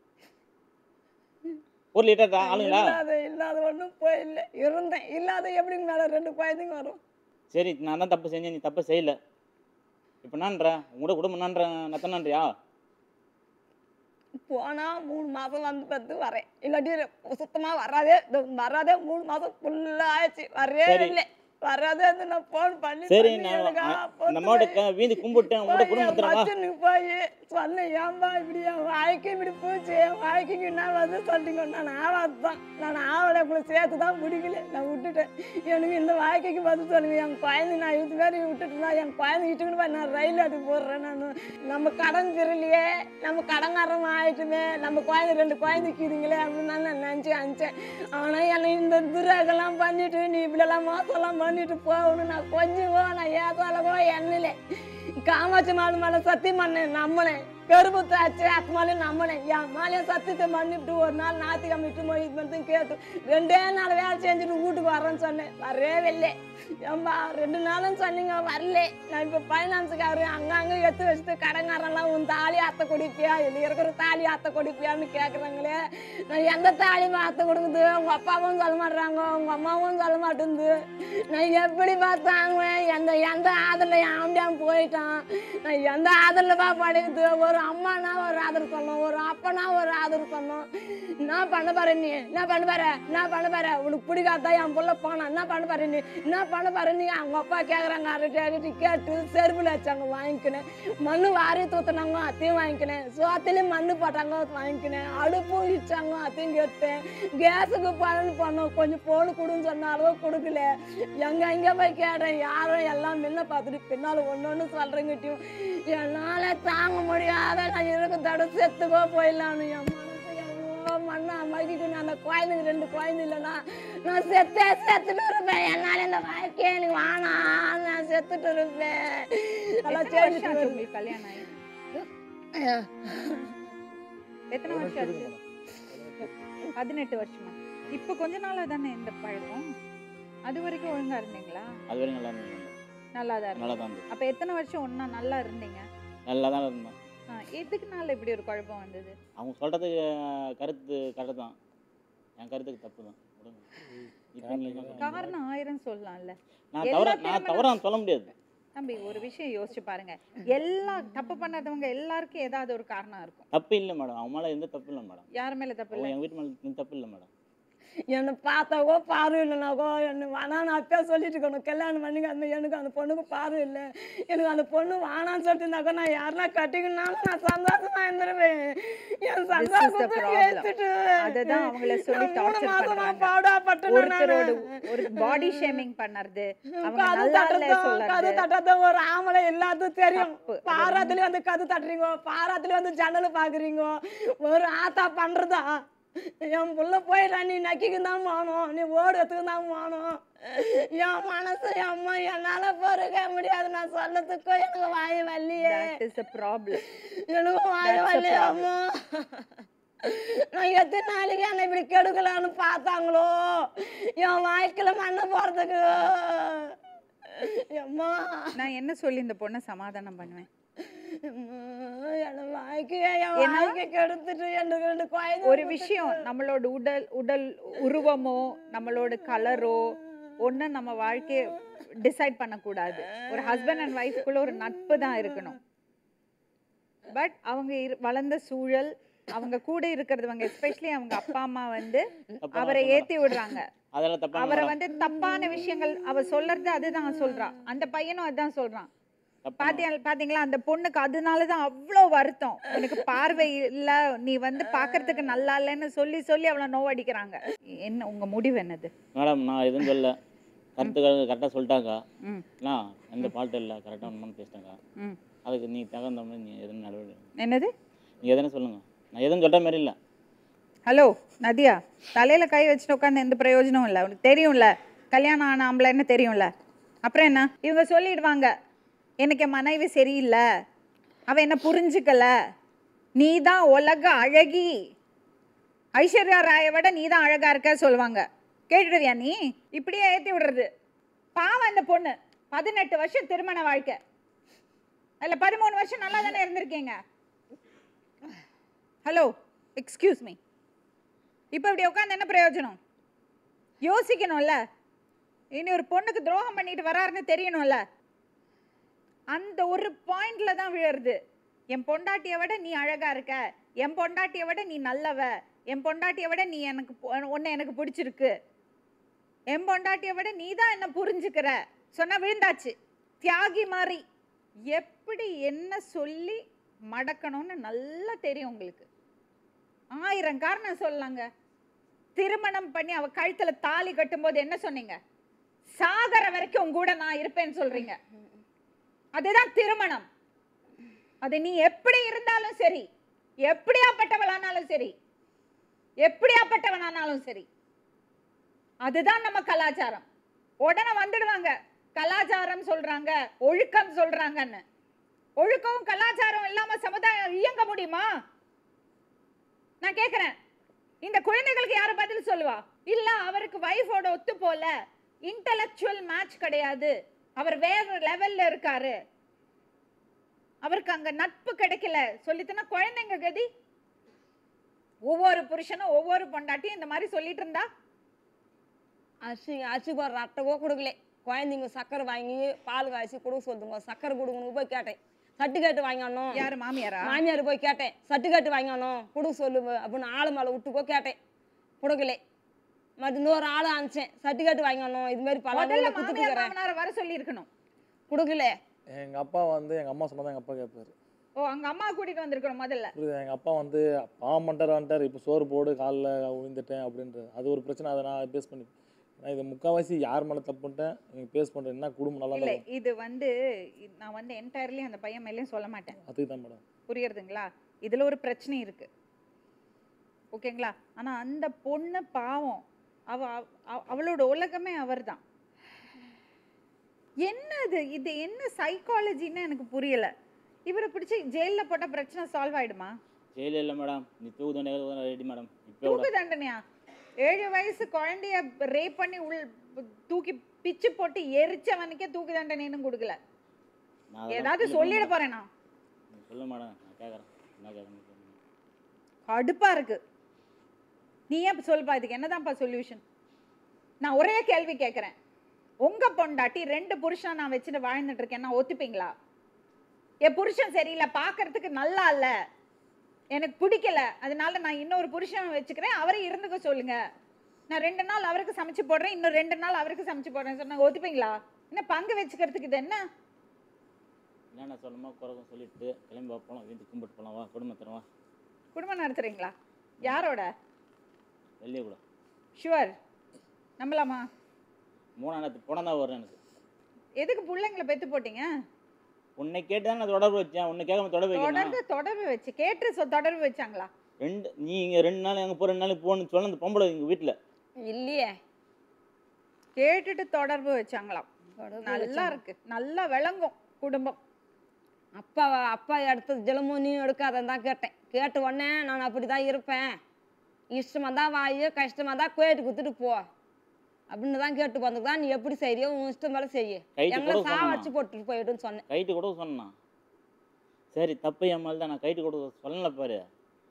ஒரு லிட்டர் ஆளுங்களா இல்லாத இல்லாத ஒன்றும் போயில்லை இருந்தேன் இல்லாத எப்படிங்க மேலே ரெண்டு குழந்தைங்க வரும் சரி நான் தான் தப்பு செஞ்சேன் நீ தப்பு செய்யல இப்போ என்னன்ற உங்களோட குடும்பம் என்னன்ற நத்தனன்றியா போனா மூணு மாசம் வந்து பார்த்து வரேன் இல்லாட்டி சுத்தமா வராதே இதோ வராதே மூணு மாசம் ஃபுல்லா ஆயிடுச்சு வரவே சரி. இல்லை வராதே வந்து நான் ஃபோன் பண்ணி சரி பண்ணி நான் எனக்கு அ- பொறுத்து இந்த அம்மாவோட போய் க- வீதி கும்பிட்டேன் உங்களோட போய் குடும்பம் என் தரவா மச்சனுக்கு போய் சொன்னேன் ஏன்பா இப்படி என் வாழ்க்கை இப்படி போச்சு என் வாழ்க்கைக்கு என்ன வந்து சொல்லிங்க நான் ஆவாது தான் நான் ஆவலை உங்களை சேர்த்து தான் பிடிக்கல நான் விட்டுட்டேன் எனக்கு இந்த வாழ்க்கைக்கு பதில் சொல்லுங்க என் குழந்தை நான் இது மாதிரி விட்டுட்டேன்னா என் குழந்தை இட்டுக்கிட்டு போய் நான் ரயில் ஆட்டு போடுறேன் நான் நம்ம கடன் தெரியலையே நம்ம கடங்காரம் ஆயிட்டுமே நம்ம குழந்தை ரெண்டு குழந்தைக்குதுங்களே அப்படின்னு தான் நான் நினச்சி அனுப்பிச்சேன் ஆனால் என்னை இந்த துராகெல்லாம் பண்ணிட்டு நீ இப்படியெல்லாம் மோசம்லாம் பண்ணிட்டு போகணும் நான் கொஞ்சமோ நான் ஏதாலவோ எண்ணலே காமாட்சி மாடு மேலே சத்தியம் பண்ணேன் நம்மளேன் கருப்புத்து ஆச்சு அத்து மேலே நம்மளேன் என் மேலேயும் சத்தியத்தை பண்ணிவிட்டு ஒரு நாள் ஞாயிற்றுக்கிழமை இட்டு போய் இது மட்டும் கேட்டு ரெண்டே நாள் வேலை செஞ்சுட்டு வீட்டுக்கு வரேன்னு சொன்னேன் வரவே இல்லை ஏம்பா ரெண்டு நாளும் சொன்னீங்க வரல நான் இப்போ ஃபைனான்ஸுக்காரு அங்கங்கே எடுத்து வச்சுட்டு கடங்காரெல்லாம் உன் தாலி அத்தை குடிப்பியா இல்லை இருக்கிற தாலி அத்தை குடிப்பியான்னு கேட்குறாங்களே நான் எந்த தாலியும் அத்தை கொடுக்குது உங்கள் அப்பாவும் சொல்ல மாட்றாங்க உங்கள் அம்மாவும் சொல்ல மாட்டேங்குது நான் எப்படி பார்த்தாங்குவேன் எந்த எந்த ஆதரில் ஆம்பியாம போயிட்டான் நான் எந்த ஆதரில் பா படைக்குது ஒரு அம்மானா ஒரு ஆதரவு சொல்லணும் ஒரு அப்பனா ஒரு ஆதரவு சொல்லணும் என்ன பண்ண பாரு நீ என்ன பண்ண பாரு என்ன பண்ண பாரு உனக்கு பிடிக்காதா என் புள்ள போனா என்ன பண்ண பாரு நீ என்ன பண்ண பாரு நீ அவங்க அப்பா கேட்குறாங்க அரட்டி அரட்டி கேட்டு செருப்புல வச்சாங்க வாங்கிக்கினேன் மண்ணு வாரி தூத்துனாங்க அதையும் வாங்கிக்கினேன் சோத்துலேயும் மண்ணு போட்டாங்க வாங்கிக்கினேன் அடுப்பும் இடிச்சாங்க அதையும் கேட்டேன் கேஸுக்கு பலன் பண்ணோம் கொஞ்சம் போன் கொடுன்னு சொன்னாலும் கொடுக்கல எங்க எங்க போய் கேட்டேன் யாரும் எல்லாம் முன்ன பார்த்துட்டு பின்னால் ஒன்று ஒன்று சொல்கிறங்கிட்டையும் என்னால் தாங்க முடியாத நான் இருக்க தட செத்துக்கோ போயிடலான்னு என் மனசு எவ்வளோ மண்ணா மகிக்கணும் அந்த குழந்தைங்க ரெண்டு குழந்தை இல்லைன்னா நான் செத்தே செத்துட்டு இருப்பேன் என்னால் இந்த வாழ்க்கையே எனக்கு வேணாம் நான் செத்துட்டு இருப்பேன் நல்லா எத்தனை வருஷம் செஞ்சுட்டு ஆச்சு வருவேன். உங்களுக்கு கல்யாணம் ஆகி எத்தனை வருஷம் ஆச்சு பதினெட்டு வருஷமா இப்போ கொஞ்ச நாளா தானே இந்த பழக்கம் அது வரைக்கும் ஒழுங்கா இருந்தீங்களா அது வரைக்கும் நல்லா இருந்தேன் நல்லா தான் நல்லா இருந்தீங்க தான் இருந்தது அப்ப எத்தனை வருஷம் ஒண்ணா நல்லா இருந்தீங்க நல்லா தான் இருந்தேன் ஆ, எதுக்குனால இப்படி ஒரு குழப்பம் வந்தது அவங்க சொல்கிறது கருத்து கரெக்டு தான் என் கருத்துக்கு தப்பு தான் விடுங்க. இப்போ நீங்க சொல்லுங்க. காரணம் ஆயிரம் சொல்லலாம்ல நான் எல்லா தவற நான் திருமணம் தவறா சொல்ல முடியாது தம்பி ஒரு விஷயம் யோசிச்சு பாருங்க எல்லா தப்பு பண்ணாதவங்க எல்லாருக்கும் ஏதாவது ஒரு காரணம் இருக்கும் தப்பு இல்லை மேடம் அவன் மேலே எந்த தப்பு இல்லை மேடம் யார் மேல தப்பு அவன் இல்லை என் வீட்டு மேலே எந்த தப்பு இல்லை மேடம் என்னை பார்த்தாக்கோ பார்வை இல்லைனாக்கோ என்னை வேணாம் நான் அப்பயே சொல்லிட்டு இருக்கணும் கல்யாணம் பண்ணிக்க அந்த எனக்கு அந்த பொண்ணுக்கு பார்வை இல்லை எனக்கு அந்த பொண்ணு வேணான்னு சொல்லிட்டு இருந்தாக்கோ நான் யாருனா கட்டிக்கணும்னாலும் நான் சந்தோஷமா இருந்துருவேன் என் சந்தோஷத்தை problem. எடுத்துட்டு அததான் அவங்கள சொல்லி நான் மூணு torture மாசமா பண்றாங்க. பாடாப்பட்டேன் ஒருத்தரோட நானு. ஒரு பாடி ஷேமிங் பண்ணறது அவங்க கது நல்லா இல்ல தட்டுறதும் கது சொல்றது தட்டுறதும் ஒரு ஆம்பளை எல்லாத்துக்கும் தெரியும் தப்பு. அது பாராத்துல வந்து கது தட்டுறீங்க பாராத்துல வந்து ஜன்னல் பாக்குறீங்க ஒரு ஆத்தா பண்றதா என் புள்ள போயிடா நீ நக்கிக்கு தான் போகணும் நீ ஓடுறதுக்கு தான் போகணும் என் மனசு என் அம்மா என்னால பொறுக்க முடியாது நான் சொல்லத்துக்கும் எனக்கு வாய் வல்லியே தட் இஸ் a ப்ராப்ளம் எனக்கு வாய் That's a வல்லியே problem. அம்மா நான் எத்தனை நாளைக்கு என்னை இப்படி கெடுக்கலான்னு பார்த்தாங்களோ என் வாழ்க்கையில மண்ணை போறதுக்கு அம்மா நான் என்ன சொல்லி இந்த பொண்ணை சமாதானம் பண்ணுவேன் அம்மா, என் வாழ்க்கைய என் ஏன்னா- வாழ்க்கை கெடுத்துட்டு எனக்கு ரெண்டு குழந்தை ஒரு விஷயம் நம்மளோட உடல் உடல் உருவமோ நம்மளோட கலரோ ஒண்ணு நம்ம வாழ்க்கைய டிசைட் பண்ணக்கூடாது ஒரு ஹஸ்பண்ட் அண்ட் ஒய்ஃப்குள்ள ஒரு நட்பு தான் இருக்கணும் பட் அவங்க இரு- வளர்ந்த சூழல் அவங்க கூட இருக்கிறவங்க எஸ்பெஷலி அவங்க அப்பா அம்மா வந்து தப்பான அவரை விஷயம் ஏத்தி விடுறாங்க அதெல்லாம் தப்பான அவரை மேடம். வந்து தப்பான விஷயங்கள் அவ சொல்றது அதுதான் சொல்றான் அந்த பையனும் அதுதான் சொல்றான் தப்பான பாத்தியா பாத்தீங்களா அந்த பொண்ணுக்கு அதனால தான் அவ்வளோ வருத்தம் உனக்கு பார்வை இல்ல நீ வந்து பார்க்கறதுக்கு நல்லா இல்லைன்னு சொல்லி சொல்லி அவளை நோவடிக்கிறாங்க என்ன உங்க முடிவு என்னது மேடம் நான் எதுவும் சொல்ல கருத்துக்கள் கரெக்டாக சொல்லிட்டாங்க ம் நான் எந்த ஃபால்ட்டும் இல்லை கரெக்டாக ஒன்று பேசிட்டாங்க ம் அதுக்கு நீ தகுந்த மாதிரி நீ எதுவும் நடவடிக்கை என்னது நீ எதுன்னு சொல்லுங்கள் நான் எதுவும் சொல்கிற மாதிரி இல்லை ஹலோ நதியா தலையில கை வச்சுட்டு உட்காந்து எந்த பிரயோஜனமும் இல்லை உனக்கு தெரியும்ல கல்யாணம் ஆன ஆம்பளைன்னு தெரியும்ல அப்புறம் என்ன இவங்க சொல்லிடுவாங்க எனக்கு என் மனைவி சரியில்லை அவ என்ன புரிஞ்சுக்கல நீ தான் உலக அழகி ஐஸ்வர்யா ராயை விட நீ தான் அழகா இருக்க சொல்லுவாங்க கேட்டுடுவியா நீ இப்படியே ஏத்தி விடுறது பாவம் இந்த பொண்ணு பதினெட்டு வருஷம் திருமண வாழ்க்கை அதில் பதிமூணு வருஷம் நல்லா தானே இருந்திருக்கீங்க ஹலோ எக்ஸ்கியூஸ் மீ இப்போ இப்படி உட்காந்து என்ன பிரயோஜனம் யோசிக்கணும்ல இனி ஒரு பொண்ணுக்கு துரோகம் பண்ணிட்டு வராருன்னு தெரியணும்ல அந்த ஒரு பாயிண்ட்ல தான் விழுறது என் பொண்டாட்டியை விட நீ அழகா இருக்க என் பொண்டாட்டியை விட நீ நல்லவ என் பொண்டாட்டியை விட நீ எனக்கு பொ- உன்னை எனக்கு பிடிச்சிருக்கு என் பொண்டாட்டியை விட நீ தான் என்ன புரிஞ்சுக்கிற சொன்னா விழுந்தாச்சு தியாகி மாதிரி எப்படி என்ன சொல்லி மடக்கணும்னு நல்லா தெரியும் உங்களுக்கு ஆயிரம் காரணம் சொல்லலாங்க திருமணம் பண்ணி அவ கழுத்துல தாலி கட்டும்போது என்ன சொன்னீங்க சாகர வரைக்கும் உன் கூட நான் இருப்பேன்னு சொல்றீங்க அதுதான் திருமணம் அது நீ எப்படி இருந்தாலும் சரி எப்படியாப்பட்டவளானாலும் சரி எப்படியாப்பட்டவனானாலும் சரி அதுதான் நம்ம கலாச்சாரம் உடனே வந்துடுவாங்க கலாச்சாரம் சொல்றாங்க ஒழுக்கம் சொல்றாங்கன்னு ஒழுக்கம் கலாச்சாரம் இல்லாம சமுதாயம் இயங்க முடியுமா நான் கேக்குறேன் இந்த குழந்தைகளுக்கு யாரு பதில் சொல்லுவா இல்ல அவருக்கு வைஃபோட ஒத்து போல இன்டலெக்சுவல் மேட்ச் கிடையாது அவர் வேற லெவல்ல இருக்காரு அவருக்கு அங்க நட்பு கிடைக்கல சொல்லிட்டுனா குழந்தைங்க கதி ஒவ்வொரு புருஷனும் ஒவ்வொரு பொண்டாட்டியும் இந்த மாதிரி சொல்லிட்டு இருந்தா அரிசி அரிசிக்கு ஒரு ரட்டை கூட கொடுக்கல குழந்தைங்க சக்கரை வாங்கி பால் காய்ச்சி கொடுக்க சொல்லுங்க சக்கரை கொடுக்கணும் போய் கேட்டேன் சர்டிஃபிகேட் வாங்கணும் யாரு மாமியாரா மாமியார் போய் கேட்டேன் சர்டிஃபிகேட் வாங்கணும் கொடுக்க சொல்லு அப்படின்னு ஆளு மேலே விட்டுக்கோ கேட்டேன் கொடுக்கல மற்ற இன்னொரு ஆளை அனுப்பிச்சேன் சர்டிஃபிகேட் வாங்கணும் இது மாதிரி பல முதல்ல ஊர்ல மாமியார் குத்துட்டுக்கிறேன் மாமனாரை வர சொல்லி இருக்கணும் கொடுக்கல எங்கள் அப்பா வந்து எங்கள் அம்மா சொன்னதான் எங்கள் அப்பா கேட்பாரு ஓ அங்க அம்மா கூட்டிட்டு வந்திருக்கணும் முதல்ல புரியுது எங்கள் அப்பா வந்து பாவம் பண்ணிட்டார் வந்துட்டார் இப்போ சோறு போடு காலில் விழுந்துட்டேன் அப்படின்றது அது ஒரு பிரச்சனை அதை நான் பேஸ் பண்ணி நான் இது முக்கால்வாசி யார் மேலே தப்பு பண்ணிட்டேன் நீங்கள் பேஸ் பண்ணுறேன் என்ன குடும்பம் நல்லா இல்ல இல்லை இது வந்து இ- நான் வந்து என்டையர்லி அந்த பையன் மேலேயும் சொல்ல மாட்டேன் அதுக்கு தான் மேடம் புரியுறதுங்களா இதுல ஒரு பிரச்சனை இருக்கு ஓகேங்களா ஆனா அந்த பொண்ணு பாவம் அவ அவ- அவளோட உலகமே அவர்தான் என்னது இது என்ன சைக்காலஜின்னு எனக்கு புரியல இவரை பிடிச்சி ஜெயில்ல போட்டா பிரச்சனை சால்வ் ஆயிடுமா ஜெயிலில் இல்லை மேடம் நீ தூக்கு தண்டனை ரெடி மேடம் இப்போ தூக்கு தண்டனையா ஏழு வயசு குழந்தைய ரேப் பண்ணி உள் தூக்கி பிச்சு போட்டு எரிச்சவனுக்கே தூக்கு தண்டனைன்னு கொடுக்கல நான் அதெல்லாம் ஏதாவது feel சொல்லிட பண்ண போறேன் நான் மாட்டேன். சொல்ல மேடம் நான் கேட்குறேன் என்ன கேட்குறேன் கடுப்பா இருக்கு நீ ஏன் சொல்லுப்பா இதுக்கு என்னதான்ப்பா சொல்யூஷன் நான் ஒரே கேள்வி கேட்குறேன் உங்க பொண்டாட்டி ரெண்டு புருஷன் நான் வச்சுட்டு வாழ்ந்துட்டு இருக்கேன்னா ஒத்துப்பீங்களா என் புருஷன் சரியில்லை பார்க்கறதுக்கு நல்லா இல்ல எனக்கு பிடிக்கல அதனால நான் இன்னொரு புருஷன் வச்சுக்கிறேன் அவரை இருந்துக்க சொல்லுங்க நான் ரெண்டு நாள் அவருக்கு சமைச்சு போடுறேன் இன்னும் ரெண்டு நாள் அவருக்கு சமைச்சு போடுறேன் சொன்னாங்க ஒத்துப்பீங்களா என்ன பங்கு வச்சுக்கிறதுக்கு இது என்ன என்னென்ன சொல்லணுமோ குறைக்கும் சொல்லிட்டு கிளம்பி வா போகலாம் வீட்டுக்கு கும்பிட்டு போகலாம் வா குடும்பத்தின வா குடும்பம் நடத்துறீங்களா யாரோட வெளியே கூட ஷுவர் நம்பலாமா மூணாம் நேரத்துக்கு போனால் தான் வரும் எனக்கு எதுக்கு பிள்ளைங்களை பெத்து போட்டீங்க உன்னை கேட்டு தான் நான் தொடர்பு வச்சேன் உன்னை கேட்காம தொடர்பு வைக்கணும் தொடர்ந்து தொடர்பு வச்சு கேட்டு சொ- தொடர்பு வச்சாங்களா ரெண்டு நீ இங்கே ரெண்டு நாள் எங்கே போ ரெண்டு நாளைக்கு போகணும்னு சொன்ன அந்த பொம்பளை எங்கள் வீட்டில் இல்லையே கேட்டுட்டு தொடர்பு வச்சாங்களாம் தொடர்பு நல்லா வச்சாங்க. இருக்கு நல்லா விளங்கும் குடும்பம் அப்பா அப்பா எடுத்தது தினமும் நீ எடுக்காதன்னு தான் கேட்டேன் கேட்ட உடனே நான் அப்படி தான் இருப்பேன் இஷ்டமாக தான் வாயு கஷ்டமாக தான் கோயிட்டு குத்துட்டு போ அப்படின்னு தான் கேட்டு வந்துக்கு தான் நீ எப்படி செய்யறியோ உன் இஷ்டம் மேலே செய்ய கைட்டு எங்களை கூட சா சொன்னான். வச்சு போட்டுட்டு போயிடுன்னு சொன்னேன் கைட்டு கூட சொன்னான் சரி தப்பு என் மேலே தான் நான் கைட்டு கூட சொல்லலை பாரு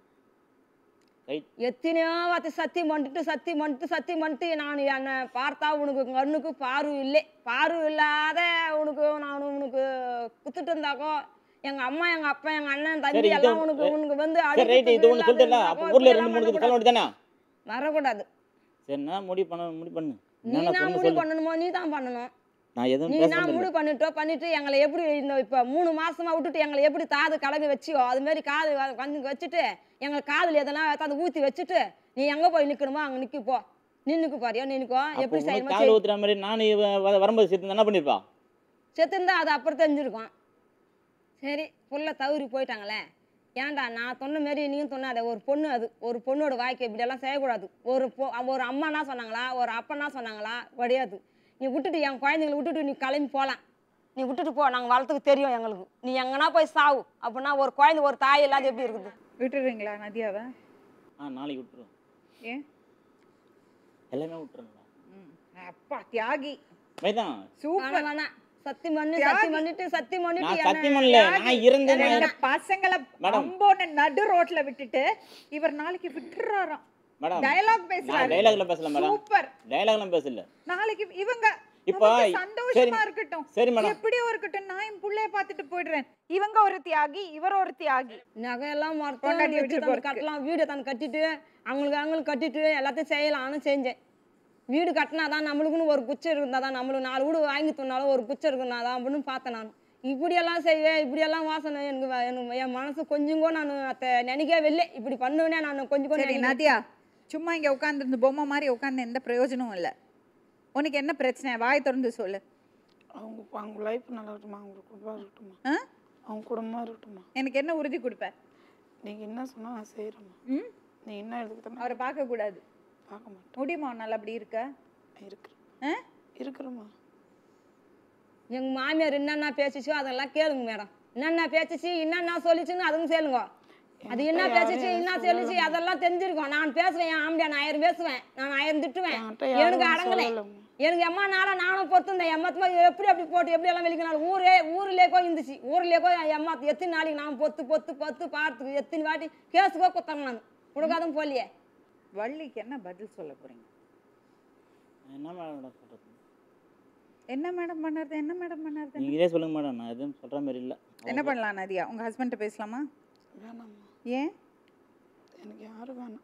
கை எத்தனையோ வார்த்தை சத்தியம் பண்ணிட்டு சத்தியம் பண்ணிட்டு சத்தியம் பண்ணிட்டு நான் என்னை பார்த்தா உனக்கு கண்ணுக்கு பார்வை இல்லை பார்வை இல்லாத உனக்கு நான் உனக்கு குத்துட்டு இருந்தாக்கோ எங்க அம்மா எங்க அப்பா எங்க அண்ணன் சரி, தம்பி இது எல்லாம் உனக்கு உனக்கு வந்து சரி அடிக்கிறது ரைட்டு இது ஒன்று இல்லாத சொல்லிட்டல இருந்தாக்கோ அப்போ ஊரில் இப்படியெல்லாம் ரெண்டு மூணு சொல்ல பண்ணக்கூடாது. வேண்டியதானே வரக்கூடாது சரி நான் முடிவு பண்ண முடிவு பண்ணு நீ என்னென்ன தான் சொல்லு முடிவு சொல்லு பண்ணணுமோ நீ தான் பண்ணணும் நான் எதுவும் நீ பேச நான் முடியல முடிவு பண்ணிட்டோ பண்ணிட்டு எங்களை எப்படி இந்த இப்போ மூணு மாசமா விட்டுட்டு எங்களை எப்படி காது கிளம்பி வச்சியோ அது மாதிரி காது வ- வந்து வச்சுட்டு எங்களை காதுல எதனா ஏதாவது ஊற்றி வச்சுட்டு நீ எங்கே போய் நிற்கணுமோ அங்கே நிற்கி போ நின்னுக்கு பாரியா நின்னுக்கோ அப்போ எப்படி உனக்கு செய்யணுமோ கால் செய் ஊத்துற மாதிரி நான் இவ- வ- வரும்போது சேர்த்து என்ன பண்ணிருப்பா செத்துருந்தா அது அப்புறம் தெரிஞ்சிருக்கும் சரி புள்ள தவறி போயிட்டாங்களே ஏன்டா நான் சொன்ன மாரி நீயும் சொன்னாத ஒரு பொண்ணு அது ஒரு பொண்ணோட வாழ்க்கை இப்படியெல்லாம் செய்யக்கூடாது ஒரு பொ ஒரு அம்மானா சொன்னாங்களா ஒரு அப்பனா சொன்னாங்களா கிடையாது நீ விட்டுட்டு என் குழந்தைங்களை விட்டுட்டு நீ கிளம்பி போகலாம் நீ விட்டுட்டு போ நாங்கள் வளர்த்துக்கு தெரியும் எங்களுக்கு நீ எங்கன்னா போய் சாவு அப்படின்னா ஒரு குழந்தை ஒரு தாய் இல்லாத எப்படி இருக்குது விட்டுடுறீங்களா நதியாவை ஆ நாளைக்கு விட்டுருவேன் ஏன் எல்லாமே விட்டுருங்களா ம். அப்பா தியாகி மைதான் சூப்பர் வேணாம் வேணாம் சத்தி பண்ணி தியாகி. சத்தி பண்ணிட்டு சத்தி பண்ணிட்டு நான் என்னை- சத்தியம் பண்ணல நான் இருந்தேன் நான் ரெண்டு பசங்களை மேடம். அம்போன்னு நடு ரோட்ல விட்டுட்டு இவர் நாளைக்கு விட்டுறாராம் மேடம் டயலாக் நான் பேசுறாரு டைலாக்ல பேசல மேடம் சூப்பர் டைலாக்லாம் பேசல நாளைக்கு இவங்க இப்போ நமக்கு சரி சந்தோஷமா இருக்கட்டும் சரி மேடம் எப்படியோ இருக்கட்டும் நான் என் புள்ளைய பார்த்துட்டு போயிடுறேன் இவங்க ஒரு தியாகி இவர் ஒரு தியாகி நகையெல்லாம் மொத்தம் பொண்டாட்டி வச்சு வச்சு தான் பொறுக்கு. கட்டலாம் வீடு தான் கட்டிட்டு அவங்களுக்கு அவங்களுக்கு கட்டிட்டு எல்லாத்தையும் செய்யலாம்னு செஞ்சேன் வீடு கட்டினா தான் நம்மளுக்குன்னு ஒரு குச்சை இருந்தால் தான் நம்மளுக்கு நாலு வீடு வாங்கி தந்தாலும் ஒரு குச்சை இருக்குன்னா தான் அப்படின்னு பார்த்தேன் நான் இப்படியெல்லாம் செய்வேன் இப்படியெல்லாம் வாசனை எனக்கு வ- எனக்கு என் மனசு கொஞ்சம் கூட நான் அதை நினைக்கவே இல்லை இப்படி பண்ணுவேனே நான் கொஞ்சம் கூட சரி நினைக்கல. நதியா சும்மா இங்க உட்கார்ந்து இந்த பொம்மை மாதிரி உட்கார்ந்து எந்த பிரயோஜனமும் இல்லை உனக்கு என்ன பிரச்சனை வாய் திறந்து சொல்லு அவங்க அவங்க லைஃப் நல்லா இருக்கட்டுமா அவங்க குடும்பம் இருக்கட்டுமா ஆ? அவங்க குடும்பமாக இருக்கட்டுமா எனக்கு என்ன உறுதி கொடுப்ப நீங்கள் என்ன சொன்னால் நான் செய்கிறேம்மா ம் நீ என்ன எடுத்துக்கிட்டா அவரை பார்க்க கூடாது பார்க்க மாட்டேன் முடியுமா உன்னால அப்படி இருக்க இருக்கிறேன் ஆ? இருக்கிறேம்மா எங்கள் மாமியார் என்னென்ன பேசிச்சோ அதெல்லாம் கேளுங்க மேடம் என்னென்ன பேசிச்சு என்னென்ன சொல்லிச்சுன்னு அதுவும் கேளுங்க அது என்ன என்கிட்ட பேசிச்சு யாரும் என்ன எதுவும் சொல்லிச்சு அதெல்லாம் தெரிஞ்சிருக்கும் நான் பேசுவேன் என் ஆம்படியா நான் ஆயிரம் பேசுவேன் நான் ஆயிரம் திட்டுவேன் என்கிட்ட யாரும் எனக்கு எதுவும் அடங்கலை சொல்லலம்மா. எனக்கு எம்மா நாளா நானும் பொறுத்து இந்த எம்மத்துமா எப்படி அப்படி போட்டு எப்படி எல்லாம் வெளிக்கினாலும் ஊரே ஊர்லேக்கோ இருந்துச்சு ஊர்லேக்கோ என் எம்மா எத்தனை நாளைக்கு நான் பொத்து பொத்து பொத்து பார்த்துக்கு எத்தனை வாட்டி கேஸுக்கோ குத்தங்க நான் கொடுக்காதும் போலியே வள்ளிக்கு என்ன பதில் சொல்ல போறீங்க என்ன மேடம் சொல்றது என்ன மேடம் பண்ணுறது என்ன மேடம் பண்ணுறது நீங்க இதே சொல்லுங்க மேடம் நான் எதுவும் சொல்ற மாதிரி இல்லை என்ன பண்ணலாம் நதியா உங்க ஹஸ்பண்ட்ட பேசலாமா வேணாம்மா ஏன் எனக்கு யாரும் வேணாம்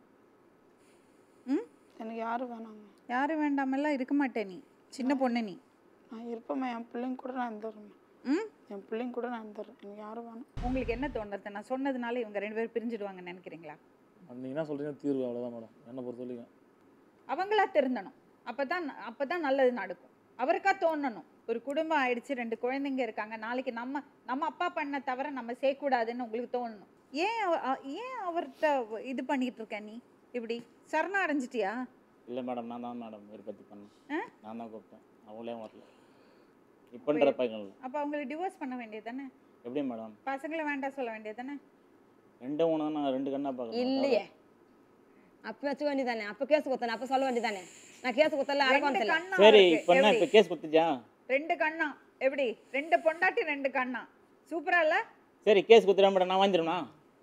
ம் எனக்கு யாரும் வேணாம்மா யாரும் வேண்டாமெல்லாம் இருக்க மாட்டே நீ சின்ன பொண்ணு நீ நான் இருப்பேம்மா என் பிள்ளைங்க கூட நான் இருந்துடுறேம்மா ம் என் பிள்ளைங்க கூட நான் இருந்துடுறேன் எனக்கு யாரும் வேணாம் உங்களுக்கு என்ன தோணுது நான் சொன்னதுனால இவங்க ரெண்டு பேரும் பிரிஞ்சிடுவாங்கன்னு நினைக்கிறீங்களா நீங்கள் என்ன சொல்கிறீங்க தீர்வு அவ்வளோதான் மேடம் என்னை பொறுத்த வரைக்கும் அவங்களா திருந்தணும் அப்பதான் அப்பதான் நல்லது நடக்கும் அவருக்கா தோணணும் ஒரு குடும்பம் ஆயிடுச்சு ரெண்டு குழந்தைங்க இருக்காங்க நாளைக்கு நம்ம நம்ம அப்பா பண்ண தவிர நம்ம செய்யக்கூடாதுன்னு உங்களுக்கு தோணணும் ஏன் அவ- அ- ஏன் அவர்கிட்ட இது பண்ணிட்டு இருக்க நீ இப்படி சரணம் அடைஞ்சிட்டியா இல்லை மேடம் நான் தான் மேடம் விருப்பத்தி பண்ணேன் ஆ? நான் தான் கூப்பிட்டேன் அவங்களே வரல இப்போன்ற பையன் அப்ப அவங்களை டிவோர்ஸ் பண்ண வேண்டியது தானே எப்படி மேடம் பசங்களை வேண்டாம் சொல்ல வேண்டியது தானே ரெண்டு மூணு தான் நான் ரெண்டு கண்ணா பார்க்கணும் இல்லையே அப்போ வச்சுக்க வேண்டியதானே அப்போ கேஸ் குத்தானே அப்போ சொல்ல வேண்டியதானே நான் கேஸ் குத்தல ரெண்டு அரக்கோணத்தில் கண்ணா சரி இருக்கு. இப்போ என்ன எப்படி? இப்போ கேஸ் குத்துச்சா ரெண்டு கண்ணா எப்படி ரெண்டு பொண்டாட்டி ரெண்டு கண்ணா சூப்பரா இல்ல சரி கேஸ் குத்துறா மேடம் நான் வாங்கிடுமா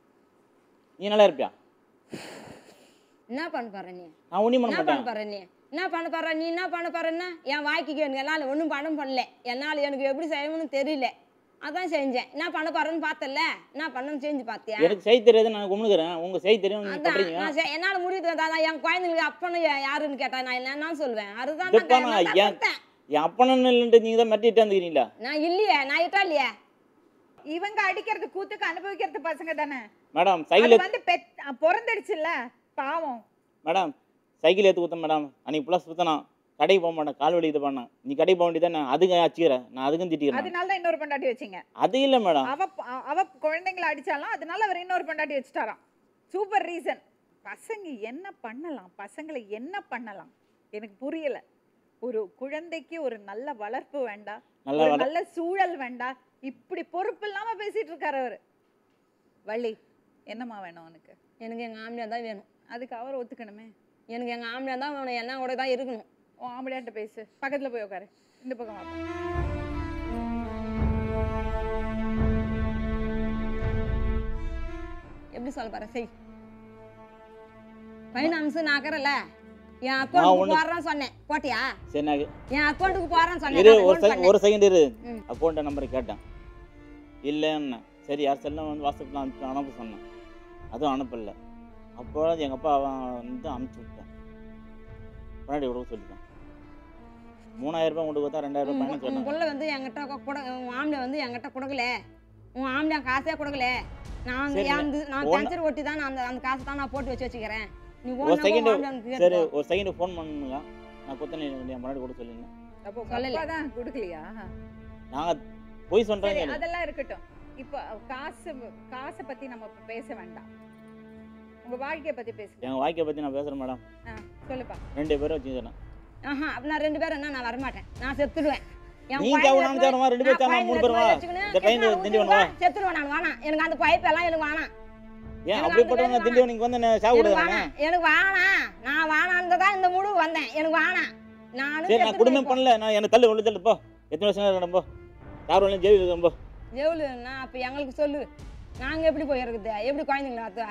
நீ நல்லா இருப்பியா என்ன பண்ண போற நீ நான் ஒன்றும் பண்ண என்ன பண்ண மாட்டேன் போற நீ என்ன பண்ண போற நீ என்ன பண்ண போறன்னா என் வாய்க்கு எனக்கு என்னால் ஒன்றும் பண்ண பண்ணல என்னால் எனக்கு எப்படி செய்யணும்னு தெரியல அதான் செஞ்சேன் என்ன பண்ண போறேன்னு பார்த்தல என்ன பண்ணணும்னு செஞ்சு பார்த்தியா எனக்கு செய்தி தெரியாது நான் கும்பிடுக்கிறேன் உங்க செய்தி தெரியும் நீங்க அதான் பண்றீங்க நான் செ- என்னால முடியுது அதான் நான் என் குழந்தைங்களுக்கு அப்பன்னு யா- யாருன்னு கேட்டா நான் என்ன சொல்லுவேன் அதுதான் இதுப்பா நான் நான் நான் தான் ஏன் கொடுத்தேன். என் அப்பனன்னு இல்லைன்ட்டு நீங்க தான் மெட்டிட்டு வந்துக்கிறீங்களா நான் இல்லையே நான் இட்டா இல்லையே இவங்க அடிக்கிறது கூத்துக்கு அனுபவிக்கிறது பசங்க தானே மேடம் அது சைக்கிள் வந்து பெத் பிறந்துடுச்சுல்ல பாவம் மேடம் சைக்கிள் ஏற்று கொடுத்தேன் மேடம் அன்னைக்கு ப்ளஸ் சுத்தணும் கடைக்கு போக மாட்டேன் கால் வலி இது பண்ணேன் நீ கடைக்கு போக வேண்டியது நான் அதுக்கும் அச்சுக்கிறேன் நான் அதுக்கும் திட்டிக்கிறேன் அதனால தான் இன்னொரு பொண்டாட்டி வச்சீங்க அது இல்லை மேடம் அவ அ- அவ குழந்தைங்களை அடிச்சாலும் அதனால அவர் இன்னொரு பொண்டாட்டி வச்சுட்டாராம் சூப்பர் ரீசன் பசங்க என்ன பண்ணலாம் பசங்களை என்ன பண்ணலாம் எனக்கு புரியல ஒரு குழந்தைக்கு ஒரு நல்ல வளர்ப்பு வேண்டாம் நல்ல ஒரு வள- நல்ல சூழல் வேண்டாம் இப்படி பொறுப்பு இல்லாம பேசிட்டு இருக்காரு அவரு வள்ளி என்னம்மா வேணும் உனக்கு எனக்கு எங்க ஆம்பளையா தான் வேணும் அதுக்கு அவர் ஒத்துக்கணுமே எனக்கு எங்க ஆம்பளையா தான் வேணும் என்ன கூட தான் இருக்கணும் உன் ஆம்பளையாட்ட பேசு பக்கத்துல போய் உட்காரு இந்த பக்கம் வா எப்படி சொல்ல போற செய் ஃபைனான்ஸ் நான் ஆக்கறல என் நான் அக்கௌண்ட்டுக்கு ஒண்ணு- போடுறேன்னு சொன்னேன் போட்டியா சரி நான் என் அக்கௌண்ட்டுக்கு போடுறேன்னு சொன்னேன் இரு நான் ஒரு loan செகண்ட் பண்ணேன். ஒரு செகண்ட் இரு ம். அக்கௌண்ட் நம்பரை கேட்டேன் இல்லைன்னு சரி யார் செல்லம் வந்து வாட்ஸ்அப்பில் அனுப்பி அனுப்ப சொன்னேன் அதுவும் அனுப்பல அப்போ எங்கள் அப்பா அவன் வந்து அனுப்பிச்சி விட்டேன் பின்னாடி கொடுக்க சொல்லிட்டேன் மூணாயிரம் ரூபாய் கொண்டு கொடுத்தா ரெண்டாயிரம் ரூபாய் உன் பயணம் உன் சொன்னாங்க புள்ள வந்து என்கிட்ட கொ- கொட உன் ஆம்பளை வந்து என்கிட்ட கொடுக்கல உன் ஆம்பளை காசே கொடுக்கல நான் சரி, அந்த நான் ஒண்ணு- டென்ஷன் ஒட்டி தான் நான் அந்த அந்த காசை தான் நான் போட்டு வச்சு வச்சுக்கிறேன் நீ ஒரு ஒண்ணு second, உன் ஆம்பளை வந்து சரி கேட்டுக்கோ. ஒரு செகண்ட் ஃபோன் பண்ணுங்க நான் கொத்தனை என் முன்னாடி கொடுக்க சொல்லியிருந்தேன் அப்போ உங்க சொல்லல. அப்பா தான் கொடுக்கலையா நாங்கள் பொய் சரி சொல்கிறேங்க அதெல்லாம் இருக்கட்டும் இப்போ காசு காசை பத்தி நம்ம இப்ப பேச வேண்டாம் உங்க வாழ்க்கைய பத்தி பேசுங்க எங்கள் வாழ்க்கையை பற்றி நான் பேசுகிறேன் மேடம் ஆ, சொல்லுப்பா ரெண்டு பேரும் வச்சுக்கிறேன் ஆஹா அப்ப நான் ரெண்டு பேரும் என்ன நான் வரமாட்டேன் நான் செத்துடுவேன் என் நீ குழந்தை தேவை எடுத்து நான் தேவை ரெண்டு பேரும் நான் தேவை மூணு குழந்தை பேரும் வா எடுத்து வச்சுக்கின்னு இந்த ட்ரெயின் கிருஷ்ணா திண்டிவனம் வா ஊத்திடுவா, செத்துடுவேன் நான் வேணாம் எனக்கு அந்த பைப்பெல்லாம் எனக்கு வேணாம் ஏன் எனக்கு அப்படிப்பட்டவங்க அந்த திண்டிவனம் நீங்கள் வந்து நான் சாவு எனக்கு கொடுத்தானே வேணாம் எனக்கு வேணாம் நான் வேணான்னு தான் இந்த முடிவு வந்தேன் எனக்கு வேணாம் நானும் சரி நான் செத்துடுவேன் குடும்பம் இப்போ. பண்ணல நான் எனக்கு தள்ளு உள்ள தள்ளு போ எத்தனை வருஷம் இருக்கணும் போ யார் வேணும் ஜெயிலுக்கு இருக்கணும் போ ஜெவுலுன்னா அப்ப எங்களுக்கு சொல்லு நாங்க எப்படி போய் இருக்குது எப்படி குழந்தைங்கள அத்த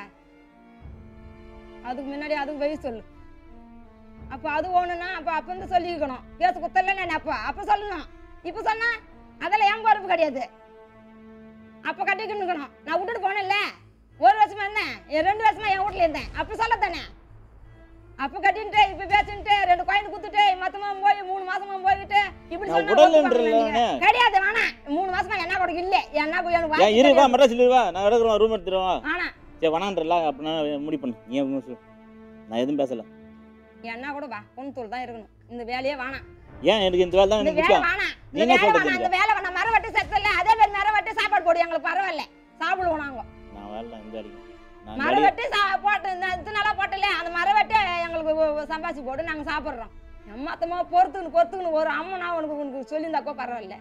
அதுக்கு முன்னாடி அதுக்கு வயசு சொல்லு அப்ப அது ஒண்ணுன்னா அப்ப அப்ப இருந்து சொல்லிக்கணும் கேஸ் குத்தல நான் அப்ப அப்ப சொல்லணும் இப்ப சொன்னா அதெல்லாம் என் பொறுப்பு கிடையாது அப்ப கட்டிக்கணும் நான் விட்டுட்டு போனேன்ல ஒரு வருஷமா இருந்தேன் என் ரெண்டு வருஷமா என் வீட்டுல இருந்தேன் அப்ப சொல்ல தானே அப்ப கட்டின்ட்டு இப்ப பேசிட்டு ரெண்டு குழந்தை குத்துட்டு மொத்தமா போய் மூணு மாசமா போயிட்டு இப்படி நான் சொன்னா உடல்ன்றேன்ல ஒத்துப்பாங்களா நீங்க? நானு. கிடையாது வேணாம் மூணு மாசமா என்ன கூட இல்ல என்ன கூட எனக்கு ஏன் இரு வாய்ப்பு வா கிடையாது. மெட்ராஸ் இரு வா நான் எடுக்கிறோம் ரூம் எடுத்துருவா வேணாம் சரி வேணான்றல அப்படின்னா முடி பண்ணு நீ எதுவும் சொல்லு. நான் எதுவும் பேசல என்ன கூட வா பொண்ணு தோல் தான் இருக்கணும் இந்த வேலையே வேணாம் ஏன் எனக்கு இந்த வேலை தான் இந்த எனக்கு வேலை முக்கியம் வேணாம் நீ இந்த என்ன வேலை சொல்றது வேணாம் அந்த வேலை வேணாம் மரம் வெட்டி செத்தல அதே மாதிரி மரம் வெட்டி சாப்பாடு போடு எங்களுக்கு பரவாயில்ல சாப்பிடுவோம் நாங்க நான் வேலை இந்த அடிக்கும் நான் மரம் வேலையை வெட்டி சா போட்டு இந்த இது நல்லா போட்டல அந்த மரம் வெட்டி எங்களுக்கு ஒ- ஒ- சம்பாதிச்சு போட்டு நாங்க சாப்பிட்றோம் மொத்தமா பொறுத்துக்கணும் பொறுத்துக்கணும் ஒரு அம்மனா உனக்கு உனக்கு சொல்லியிருந்தாக்கோ பரவாயில்ல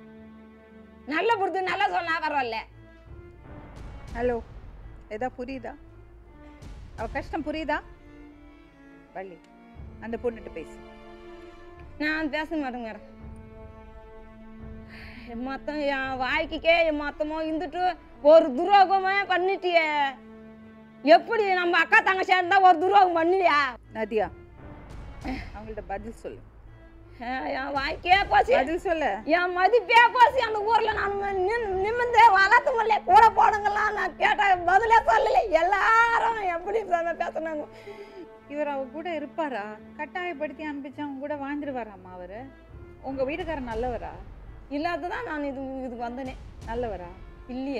நல்ல பொறுத்து நல்லா சொன்னா பரவாயில்ல ஹலோ ஏதா புரியுதா அவ கஷ்டம் புரியுதா வள்ளி அந்த பொண்ணுகிட்ட பேசு நான் பேச மாட்டேன் மேடம் மொத்தம் என் வாழ்க்கைக்கே மொத்தமும் இருந்துட்டு ஒரு துரோகமே பண்ணிட்டியே எப்படி நம்ம அக்கா தங்கச்சி இருந்தா ஒரு துரோகம் பண்ணுவியா நதியா அவங்கள்ட்ட பதில் சொல்லு அஹ் என் வாழ்க்கையே போச்சு பதில் சொல்லு என் மதிப்பே போச்சு அந்த ஊர்ல நான் நின் நிமிந்து வளர்த்து முடியல கூட போடுங்கலாம் நான் கேட்ட பதிலே சொல்லல எல்லாரும் எப்படி சொன்ன பேசுனாங்க இவர் அவ கூட இருப்பாரா கட்டாயப்படுத்தி அனுப்பிச்சு அவங்க கூட வாழ்ந்துருவாராம்மா அவரு உங்க வீட்டுக்காரர் நல்லவரா இல்லாததான் நான் இது இதுக்கு வந்தனே நல்லவரா இல்லையே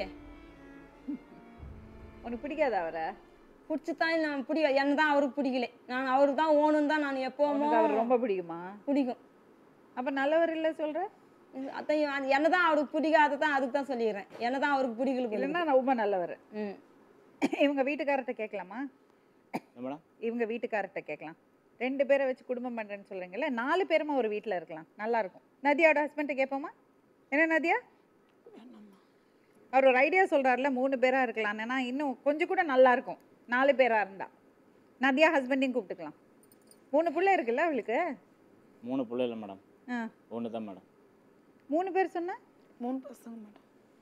உனக்கு பிடிக்காதா அவரை பிடிச்சித்தான் நான் பிடிக்க என்ன தான் அவருக்கு பிடிக்கல நான் அவருக்கு தான் ஓணும் தான் நான் எப்போமோ உனக்கு அவர் ரொம்ப பிடிக்குமா பிடிக்கும் அப்ப நல்லவர் இல்ல சொல்ற இது- அதான் இவன் என்ன தான் அவருக்கு பிடிக்காத தான் அதுக்கு தான் சொல்லிடுறேன் என்ன தான் அவருக்கு பிடிக்கல இல்லைன்னா பிடிக்கல. ரொம்ப நல்லவர் ம் இவங்க வீட்டுக்காரர்கிட்ட கேட்கலாமா என்ன மேடம் இவங்க வீட்டுக்காரர்கிட்ட கேட்கலாம் ரெண்டு பேரை வச்சு குடும்பம் பண்றேன்னு சொல்றீங்கல்ல நாலு பேருமா ஒரு வீட்ல இருக்கலாம் நல்லா இருக்கும் நதியாவோட ஹஸ்பண்ட்டை கேட்போமா என்ன நதியா அவர் ஒரு ஐடியா சொல்றாருல மூணு பேரா இருக்கலாம் ஏன்னா இன்னும் கொஞ்சம் கூட நல்லா இருக்கும் நாலு பேரா இருந்தா நதியா ஹஸ்பண்டையும் கூப்பிட்டுக்கலாம் மூணு புள்ள இருக்குல்ல அவளுக்கு மூணு பிள்ளை இல்லை மேடம் ஆ ஒன்று தான் மேடம் மூணு பேர் சொன்னா மூணு பசங்க மேடம்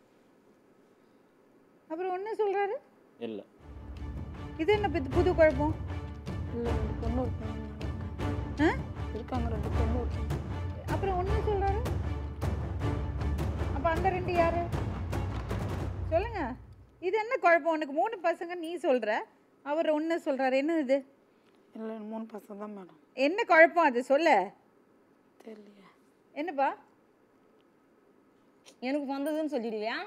அப்புறம் ஒன்று சொல்றாரு இல்லை இது என்ன புது- புது குழப்பம் இல்லை ரெண்டு பொண்ணு இருக்காங்க ஆ? இருக்காங்க ரெண்டு பொண்ணு இருக்காங்க அப்புறம் ஒன்று சொல்றாரு அப்ப அந்த ரெண்டு யாரு இது என்ன குழப்பம் உனக்கு மூணு பசங்க நீ சொல்ற அவர் ஒன்று சொல்றாரு என்ன இது இல்லை எனக்கு மூணு பசங்க தான் மேடம் என்ன குழப்பம் அது சொல்ல தெரியலையே என்னப்பா எனக்கு வந்ததுன்னு சொல்லிடுவியா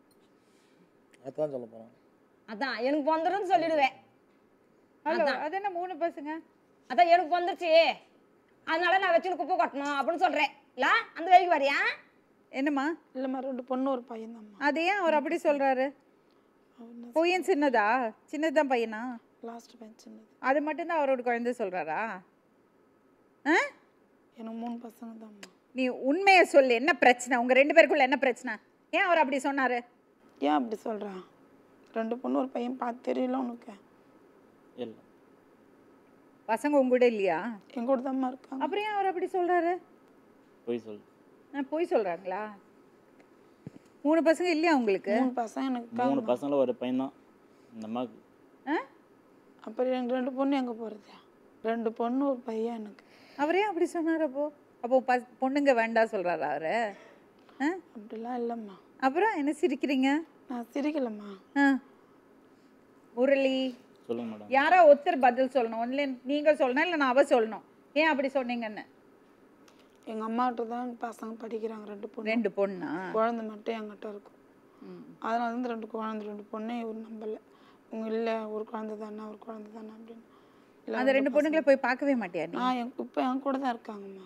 அதான் சொல்ல போகிறேன் அதான் எனக்கு வந்துருன்னு சொல்லிடுவேன் ஹலோ அது என்ன மூணு பசங்க அதான் எனக்கு வந்துருச்சு அதனால நான் வச்சுன்னு குப்பை கொட்டணும் அப்படின்னு சொல்றேன் இல்ல அந்த வேலைக்கு வரியா என்னம்மா இல்லைம்மா ரெண்டு பொண்ணு ஒரு பையன் தான்மா அது ஏன் அவர் அப்படி சொல்றாரு பையன் சின்னதா சின்னதுதான் பையனா லாஸ்ட் பையன் சின்னது அது மட்டும்தான் அவரோட குழந்தை சொல்றாரா ஆ எனக்கு மூணு பசங்க தான்மா நீ உண்மையை சொல்லு என்ன பிரச்சனை உங்க ரெண்டு பேருக்குள்ள என்ன பிரச்சனை ஏன் அவர் அப்படி சொன்னாரு ஏன் அப்படி சொல்கிறான் ரெண்டு பொண்ணு ஒரு பையன் பார்த்து தெரியல உனக்கு இல்லை பசங்க உங்க கூட இல்லையா என் கூட தான்மா இருக்காங்க அப்புறம் ஏன் அவர் அப்படி சொல்றாரு போய் சொல் ஆ, பொய் சொல்றாங்களா மூணு பசங்க இல்லையா உங்களுக்கு மூணு பசங்க எனக்கு மூணு இருக்காங்க பசங்களும் ஒரு பையன் தான் இந்த அம்மாவுக்கு ஆ? அப்புறம் எனக்கு ரெண்டு பொண்ணு எங்கே போகிறது ரெண்டு பொண்ணு ஒரு பையன் எனக்கு அவர் ஏன் அப்படி சொன்னார் அப்போ அப்போ பஸ் பொண்ணுங்க வேண்டாம் சொல்றாரா அவரு ஆ? அப்படிலாம் இல்லைம்மா அப்புறம் என்ன சிரிக்கிறீங்க நான் சிரிக்கலம்மா ஆ. முரளி சொல்லுங்க மேடம் யாரோ ஒருத்தர் பதில் சொல்லணும் ஒன்ல நீங்க சொல்லணும் இல்லை நான் அவ சொல்லணும் ஏன் அப்படி சொன்னீங்கன்னு எங்கள் அம்மாகிட்ட தான் பசங்க படிக்கிறாங்க ரெண்டு பொண்ணு ரெண்டு பொண்ணா குழந்தை மட்டும் என்கிட்ட இருக்கும் ம். அதனால வந்து ரெண்டு குழந்தை ரெண்டு பொண்ணே இவர் நம்பலை உங்க இல்லை ஒரு குழந்தை தானே ஒரு குழந்தை தானே அப்படின்னு இல்லை அந்த ரெண்டு பொண்ணுங்களை போய் பார்க்கவே மாட்டியா நீ நான் என் இப்போ என் கூட தான் இருக்காங்கம்மா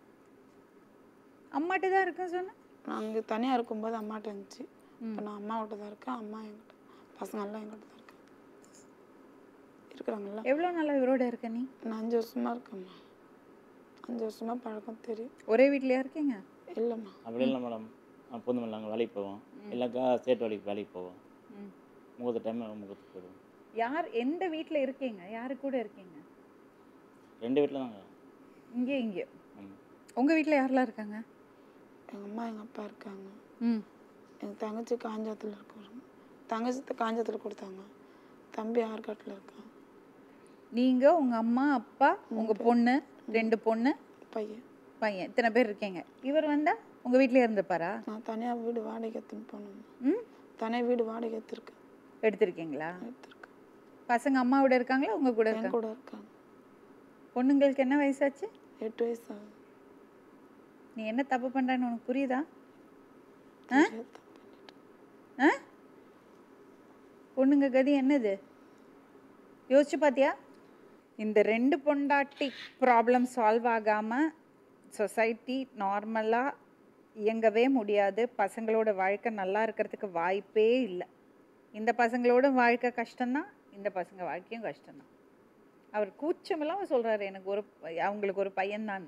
அம்மாட்ட தான் இருக்கேன் சொன்னேன் நான் அங்கே தனியாக இருக்கும்போது அம்மாட்ட இருந்துச்சு இப்போ நான் அம்மாவிட்ட தான் இருக்கேன் அம்மா என்கிட்ட பசங்க எல்லாம் என்கிட்ட தான் இருக்காங்க இருக்கிறாங்களா எவ்வளோ நாளா இவரோட இருக்க நீ நான் அஞ்சு வருஷமா இருக்கேம்மா அஞ்சு வருஷமா பழக்கம் தெரியும் ஒரே வீட்லயா இருக்கீங்க இல்லைம்மா அப்படி இல்லை மேடம் பொண்ணு நாங்கள் வேலைக்கு போவோம் இல்லைக்கா ஸ்டேட் வேலைக்கு வேலைக்கு போவோம் ம். முகூர்த்த டைம் முகூர்த்துக்கு போயிடுவோம் யார் எந்த வீட்ல இருக்கீங்க யாரு கூட இருக்கீங்க ரெண்டு வீட்டில் தாங்க இங்கே இங்கே ஆமாம் உங்க வீட்ல யாரெல்லாம் இருக்காங்க எங்கள் அம்மா எங்கள் அப்பா இருக்காங்க ம் எங்கள் தங்கச்சி காஞ்சாத்தில் இருக்காங்க தங்கச்சி காஞ்சாத்தில் கொடுத்தாங்க தம்பி ஆற்காட்டில் இருக்கான் நீங்க உங்க அம்மா அப்பா உங்க பொண்ணு ரெண்டு பொண்ணு பையன் பையன் இத்தனை பேர் இருக்கீங்க இவர் வந்தா உங்க வீட்லயே இருந்துப்பாரா நான் தனியாக வீடு வாடகை எடுத்துன்னு போனோம் ம் தனியாக வீடு வாடகை எடுத்திருக்கேன் எடுத்திருக்கீங்களா எடுத்திருக்கேன் பசங்க அம்மாவோட இருக்காங்களா உங்க கூட என் இருக்காங்க கூட இருக்காங்க பொண்ணுங்களுக்கு என்ன வயசாச்சு எட்டு வயசு ஆகுது நீ என்ன தப்பு பண்றன்னு உனக்கு புரியுதா தெரியாது தப்பு பண்ணிட்டேன். ஆ பொண்ணுங்க கதி என்னது யோசிச்சு பாத்தியா இந்த ரெண்டு பொண்டாட்டி ப்ராப்ளம் சால்வ் ஆகாமல் சொசைட்டி நார்மலாக இயங்கவே முடியாது பசங்களோட வாழ்க்கை நல்லா இருக்கிறதுக்கு வாய்ப்பே இல்லை இந்த பசங்களோட வாழ்க்கை கஷ்டம்தான் இந்த பசங்க வாழ்க்கையும் கஷ்டம்தான் அவர் கூச்சமில்லாம சொல்றாரு எனக்கு ஒரு ப- அவங்களுக்கு ஒரு பையன்தான்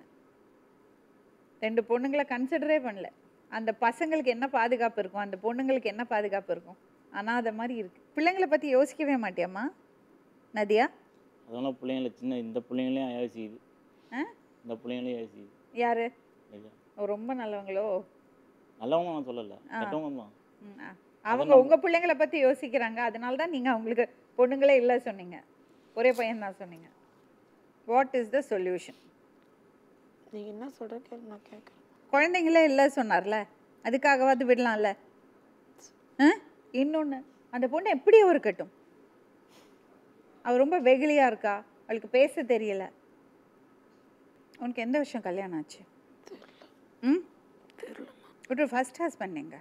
ரெண்டு பொண்ணுங்களை கன்சிடரே பண்ணல அந்த பசங்களுக்கு என்ன பாதுகாப்பு இருக்கும் அந்த பொண்ணுங்களுக்கு என்ன பாதுகாப்பு இருக்கும் அனாதை மாதிரி இருக்கு பிள்ளைங்களை பத்தி யோசிக்கவே மாட்டியாம்மா நதியா அதெல்லாம் பிள்ளைங்கள சின்ன இந்த பிள்ளைங்களையும் யோசிக்குது ஆ? இந்த பிள்ளைங்களையும் யோசிக்குது யாரு இல்லை ஓ, ரொம்ப நல்லவங்களோ நல்லவங்க நான் சொல்லலை கெட்டவங்க தான் ம், ஆ. அவங்க உங்க பிள்ளைங்களை பத்தி யோசிக்கிறாங்க அதனால தான் நீங்க அவங்களுக்கு பொண்ணுங்களே இல்லை சொன்னீங்க ஒரே பையன் தான் சொன்னீங்க வாட் இஸ் த சொல்யூஷன் நீங்க என்ன சொல்ற கேள்வி நான் கேட்குறேன் குழந்தைங்களே இல்லை சொன்னார்ல அதுக்காகவாது விடலாம்ல ஆ இன்னொன்று அந்த பொண்ணு எப்படி இருக்கட்டும் அவ ரொம்ப வெகுளியா இருக்கா அவளுக்கு பேச தெரியல உனக்கு எந்த வருஷம் கல்யாணம் ஆச்சு ம் ஒரு ஃபர்ஸ்ட் ஹஸ்பண்ட் எங்க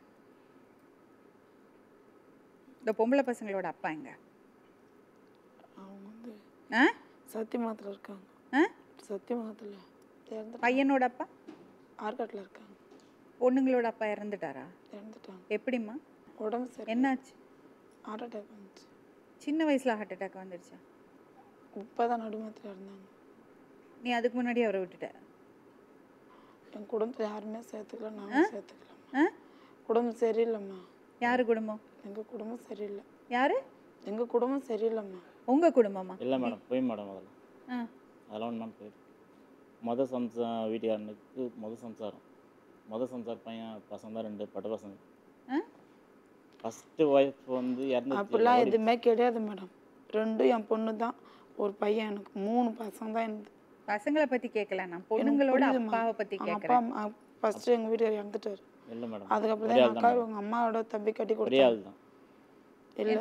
இந்த பொம்பளை பசங்களோட அப்பா எங்க அவங்க வந்து ஆ சத்தியமங்கலத்தில் இருக்காங்க ஆ சத்தியமங்கலத்தில் இறந்து பையனோட அப்பா ஆற்காட்டில் இருக்காங்க பொண்ணுங்களோட அப்பா இறந்துட்டாரா இறந்துட்டாங்க எப்படிம்மா உடம்பு சரி என்னாச்சு ஹார்ட் அட்டாக் வந்துச்சு சின்ன வயசுல ஹார்ட் அட்டாக் வந்துருச்சா இப்போ தான் நடுமத்தில் இருந்தாங்க நீ அதுக்கு முன்னாடி அவரை விட்டுட்ட என் குடும்பத்தில் யாருமே சேர்த்துக்கல நானும் சேர்த்துக்கலம்மா ஆ குடும்பம் சரியில்லைம்மா யாரு குடும்பம் எங்கள் குடும்பம் சரியில்லை யாரு எங்கள் குடும்பம் சரியில்லைம்மா உங்க குடும்பமா இல்லை மேடம் போய் மேடம் அதெல்லாம் ஆ அதெல்லாம் ஒன்று போயிடும் மொதல் சம்சா வீட்டுக்காரனுக்கு மொதல் சம்சாரம் மொதல் சம்சார் பையன் பசங்க தான் ரெண்டு பட்ட பசங்க ஆ ஃபஸ்ட்டு ஒய்ஃப் வந்து இறந்து அப்படிலாம் எதுவுமே கிடையாது மேடம் ரெண்டும் என் பொண்ணு தான் ஒரு பையன் எனக்கு மூணு பசங்க தான் எனக்கு பசங்களை பத்தி கேட்கல நான் பொண்ணுங்களோட புரியுதும்மா. அப்பாவை பத்தி அவங்க கேட்கறேன் அப்பா ஃபர்ஸ்ட் எங்கள் வீட்டுக்கார் இறந்துட்டாரு இல்லை மேடம் அதுக்கப்புறம் ஒரே தான் ஆள் எங்கள் தான் அக்கா மேடம் எங்கள் அம்மாவோட தம்பி கட்டி ஒரே கொடுத்தாங்க ஆள் தான் இல்லை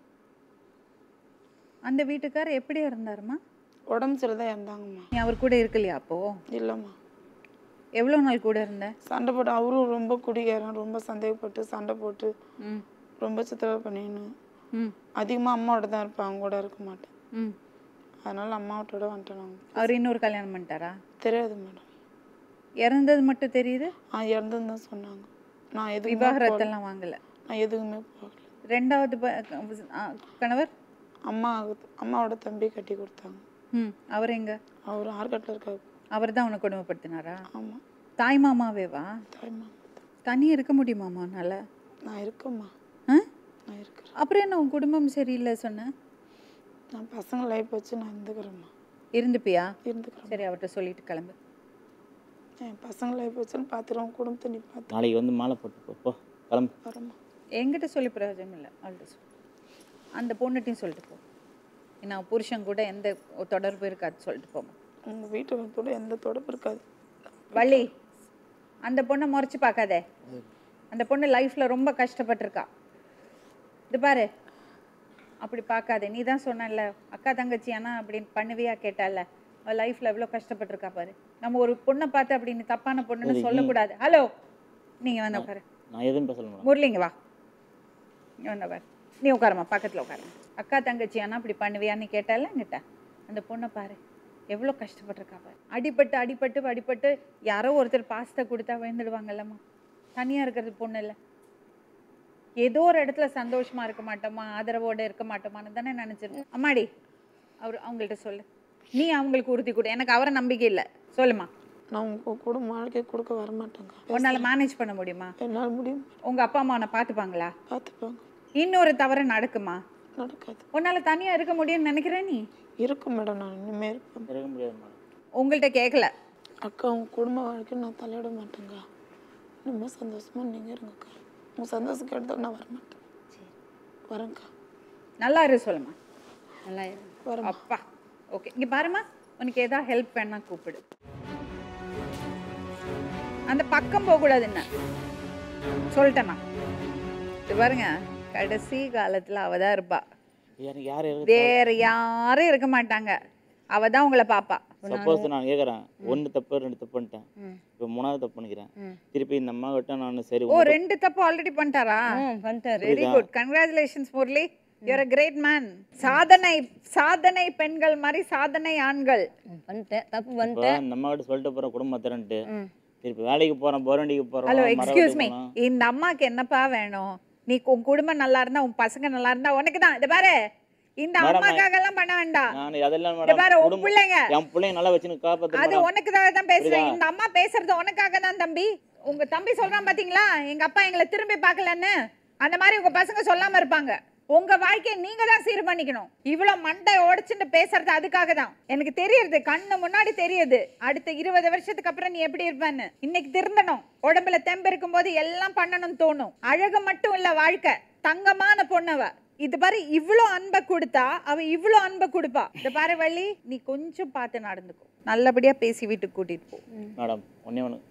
அந்த வீட்டுக்காரர் எப்படி இருந்தாருமா உடம்பு சரிதான் இருந்தாங்கம்மா நீ அவர் கூட இருக்கலையா அப்போ இல்லைம்மா எவ்வளோ நாள் கூட இருந்த சண்டை போட்டு அவரும் ரொம்ப குடிகாரன் ரொம்ப சந்தேகப்பட்டு சண்டை போட்டு ம் ரொம்ப சித்திரவதை பண்ணின்னு ம் அதிகமாக அம்மாவோட தான் இருப்பேன் அவங்க கூட இருக்க மாட்டேன் ம் அதனால அம்மாவோட வந்துட்டேன் நாங்கள் அவர் இன்னொரு கல்யாணம் பண்ணிட்டாரா தெரியாது மேடம் இறந்தது மட்டும் தெரியுது ஆ இறந்துன்னு தான் சொன்னாங்க நான் எதுவுமே போகல. விவாகரத்தெல்லாம் வாங்கல நான் எதுவுமே போகல ரெண்டாவது ப- க- ஆ, கணவர் அம்மா அம்மாவோட தம்பி கட்டி கொடுத்தாங்க ம் அவர் எங்க அவர் ஆர்கட்டில் இருக்காரு அவர் தான் உன்னை கொடுமைப்படுத்தினாரா ஆமாம் தாய் மாமாவேவா தாய்மா தனி இருக்க முடியுமாமா உன்னால நான் இருக்கேம்மா ஆ? நான் இருக்கிறேன் அப்புறம் என்ன உன் குடும்பம் சரியில்லை சொன்ன நான் பசங்க லைஃப் வச்சு நான் இருந்துக்கிறேம்மா இருந்துப்பியா இருந்துக்கிறேன் சரி அவர்கிட்ட சொல்லிட்டு கிளம்பு என் பசங்க லைஃப் வச்சுன்னு பார்த்துருவோம் குடும்பத்தை நீ பார்த்து நாளைக்கு வந்து மாலை போட்டு போ. போ கிளம்பு வரேம்மா என்கிட்ட சொல்லி பிரயோஜனம் இல்லை அவள்கிட்ட சொல்லு அந்த பொண்ணுட்டையும் சொல்லிட்டு போ நான் புருஷன் கூட எந்த தொடர்பு இருக்காது சொல்லிட்டு போமா உங்கள் வீட்டு கூட எந்த தொடர்பு இருக்காது வள்ளி அந்த பொண்ணை முறைச்சு பார்க்காதே அந்த பொண்ணு லைஃப்ல ரொம்ப கஷ்டப்பட்டிருக்கா இது பாரு அப்படி பார்க்காதே நீ தான் சொன்னல அக்கா தங்கச்சி ஆனா அப்படின்னு பண்ணுவியா கேட்டால அவள் லைஃப்ல எவ்வளோ கஷ்டப்பட்டிருக்கா பாரு நம்ம ஒரு பொண்ணை பார்த்து அப்படி நீ தப்பான பொண்ணுன்னு சரி, சொல்லக்கூடாது ஹலோ நீங்க வந்து உட்காரு நான் எதுவும் பேசல மேடம் முரளிங்க வா நீ வந்து உட்காரு நீ உட்காருமா பக்கத்துல உட்காருமா அக்கா தங்கச்சி ஆனா அப்படி பண்ணுவியான்னு கேட்டால என்கிட்ட அந்த பொண்ணை பாரு எவ்வளோ கஷ்டப்பட்டிருக்கா பாரு அடிபட்டு அடிபட்டு அடிபட்டு யாரோ ஒருத்தர் பாஸ்தா கொடுத்தா விழுந்துடுவாங்கல்லம்மா தனியா இருக்கிறது பொண்ணு இல்லை ஏதோ ஒரு இடத்துல சந்தோஷமா இருக்க மாட்டோமா ஆதரவோட இருக்க மாட்டோமான்னு தானே நினைச்சிருக்கோம் அம்மாடி அவர் அவங்கள்ட்ட சொல்லு நீ அவங்களுக்கு உறுதி கொடு எனக்கு அவரை நம்பிக்கை இல்லை சொல்லுமா நான் உங்கள் கூட வாழ்க்கை கொடுக்க வரமாட்டேங்க உன்னால மேனேஜ் பண்ண முடியுமா என்னால் முடியும் உங்க அப்பா அம்மா உன்னை பார்த்துப்பாங்களா பார்த்துப்பாங்க இன்னொரு தவறு நடக்குமா நடக்காது உன்னால தனியா இருக்க முடியும்னு நினைக்கிற நீ இருக்கும் மேடம் நான் இனிமே இருப்பேன் இருக்க முடியாது மேடம் உங்கள்கிட்ட கேட்கல அக்கா உங்க குடும்ப வாழ்க்கை நான் தலையிட மாட்டேங்க ரொம்ப சந்தோஷமா நீங்க இருங்கக்கா உங்க சந்தோஷம் கேட்டால் நான் வரமாட்டேன் வரேங்க்கா நல்லா இரு சொல்லுமா நல்லா இரு. வரேன் அப்பா ஓகே இங்க பாருமா உனக்கு ஏதாவது ஹெல்ப் வேணா கூப்பிடு அந்த பக்கம் போகக்கூடாது என்ன சொல்லிட்டேனா இது பாருங்க கடைசி காலத்துல அவ தான் இருப்பா எனக்கு யார் வேற யாரும் இருக்க மாட்டாங்க அவ தான் உங்களை பாப்பா சப்போஸ் நான் கேட்குறேன் ஒன்று தப்பு ரெண்டு தப்பு பண்ணிட்டேன் இப்போ மூணாவது தப்பு பண்ணிக்கிறேன் திருப்பி இந்த அம்மா கிட்ட நான் சரி ஓ ரெண்டு தப்பு ஆல்ரெடி பண்ணிட்டாரா ம் பண்ணிட்டாரு very good congratulations Murali your a great man சாதனை சாதனை பெண்கள் மாதிரி சாதனை ஆண்கள் ம், பண்ணிட்டேன் தப்பு இப்போ பண்ணிட்டேன் இந்த அம்மா கிட்ட சொல்லிட்டு போகிறேன் குடும்பத்திரன்ட்டு திருப்பி வேலைக்கு போகிறேன் போரண்டிக்கு போகிறோம் ஹலோ எக்ஸ்கியூஸ் மீ இந்த அம்மாக்கு என்னப்பா வேணும் நீ உன் குடும்பம் நல்லா இருந்தா உன் பசங்க நல்லா இருந்தா உனக்கு தான் இது பாரு இந்த மேடம், அம்மாக்காக எல்லாம் பண்ண வேண்டாம் நான் அதெல்லாம் இது பாரு மேடம் உன் குடும்பம் பிள்ளைங்க என் பிள்ளைங்க நல்லா வச்சுன்னு காப்பாற்று அது மேடம் உனக்கு தான் பேசுறேன் புரியுதா? இந்த அம்மா பேசுறது உனக்காக தான் தம்பி உங்க தம்பி சொல்றான் பாத்தீங்களா எங்க அப்பா எங்களை திரும்பி பார்க்கலன்னு அந்த மாதிரி உங்க பசங்க சொல்லாம இருப்பாங்க உங்க வாழ்க்கையை நீங்க தான் சீர் பண்ணிக்கணும் இவ்வளவு மண்டை உடைச்சுட்டு பேசுறது அதுக்காக தான் எனக்கு தெரியுது கண்ணு முன்னாடி தெரியுது அடுத்த இருபது வருஷத்துக்கு அப்புறம் நீ எப்படி இருப்பேன்னு இன்னைக்கு திருந்தணும் உடம்புல தெம்பு இருக்கும்போது எல்லாம் பண்ணணும்னு தோணும் அழகு மட்டும் இல்ல வாழ்க்கை தங்கமான பொண்ணவ இது பாரு இவ்ளோ அன்பை கொடுத்தா அவ இவ்ளோ அன்பை கொடுப்பா இந்த பாரு வள்ளி நீ கொஞ்சம் பார்த்து நடந்துக்கோ நல்லபடியா பேசி வீட்டுக்கு கூட்டிட்டு போ மேடம் ஒன்றே ஒன்று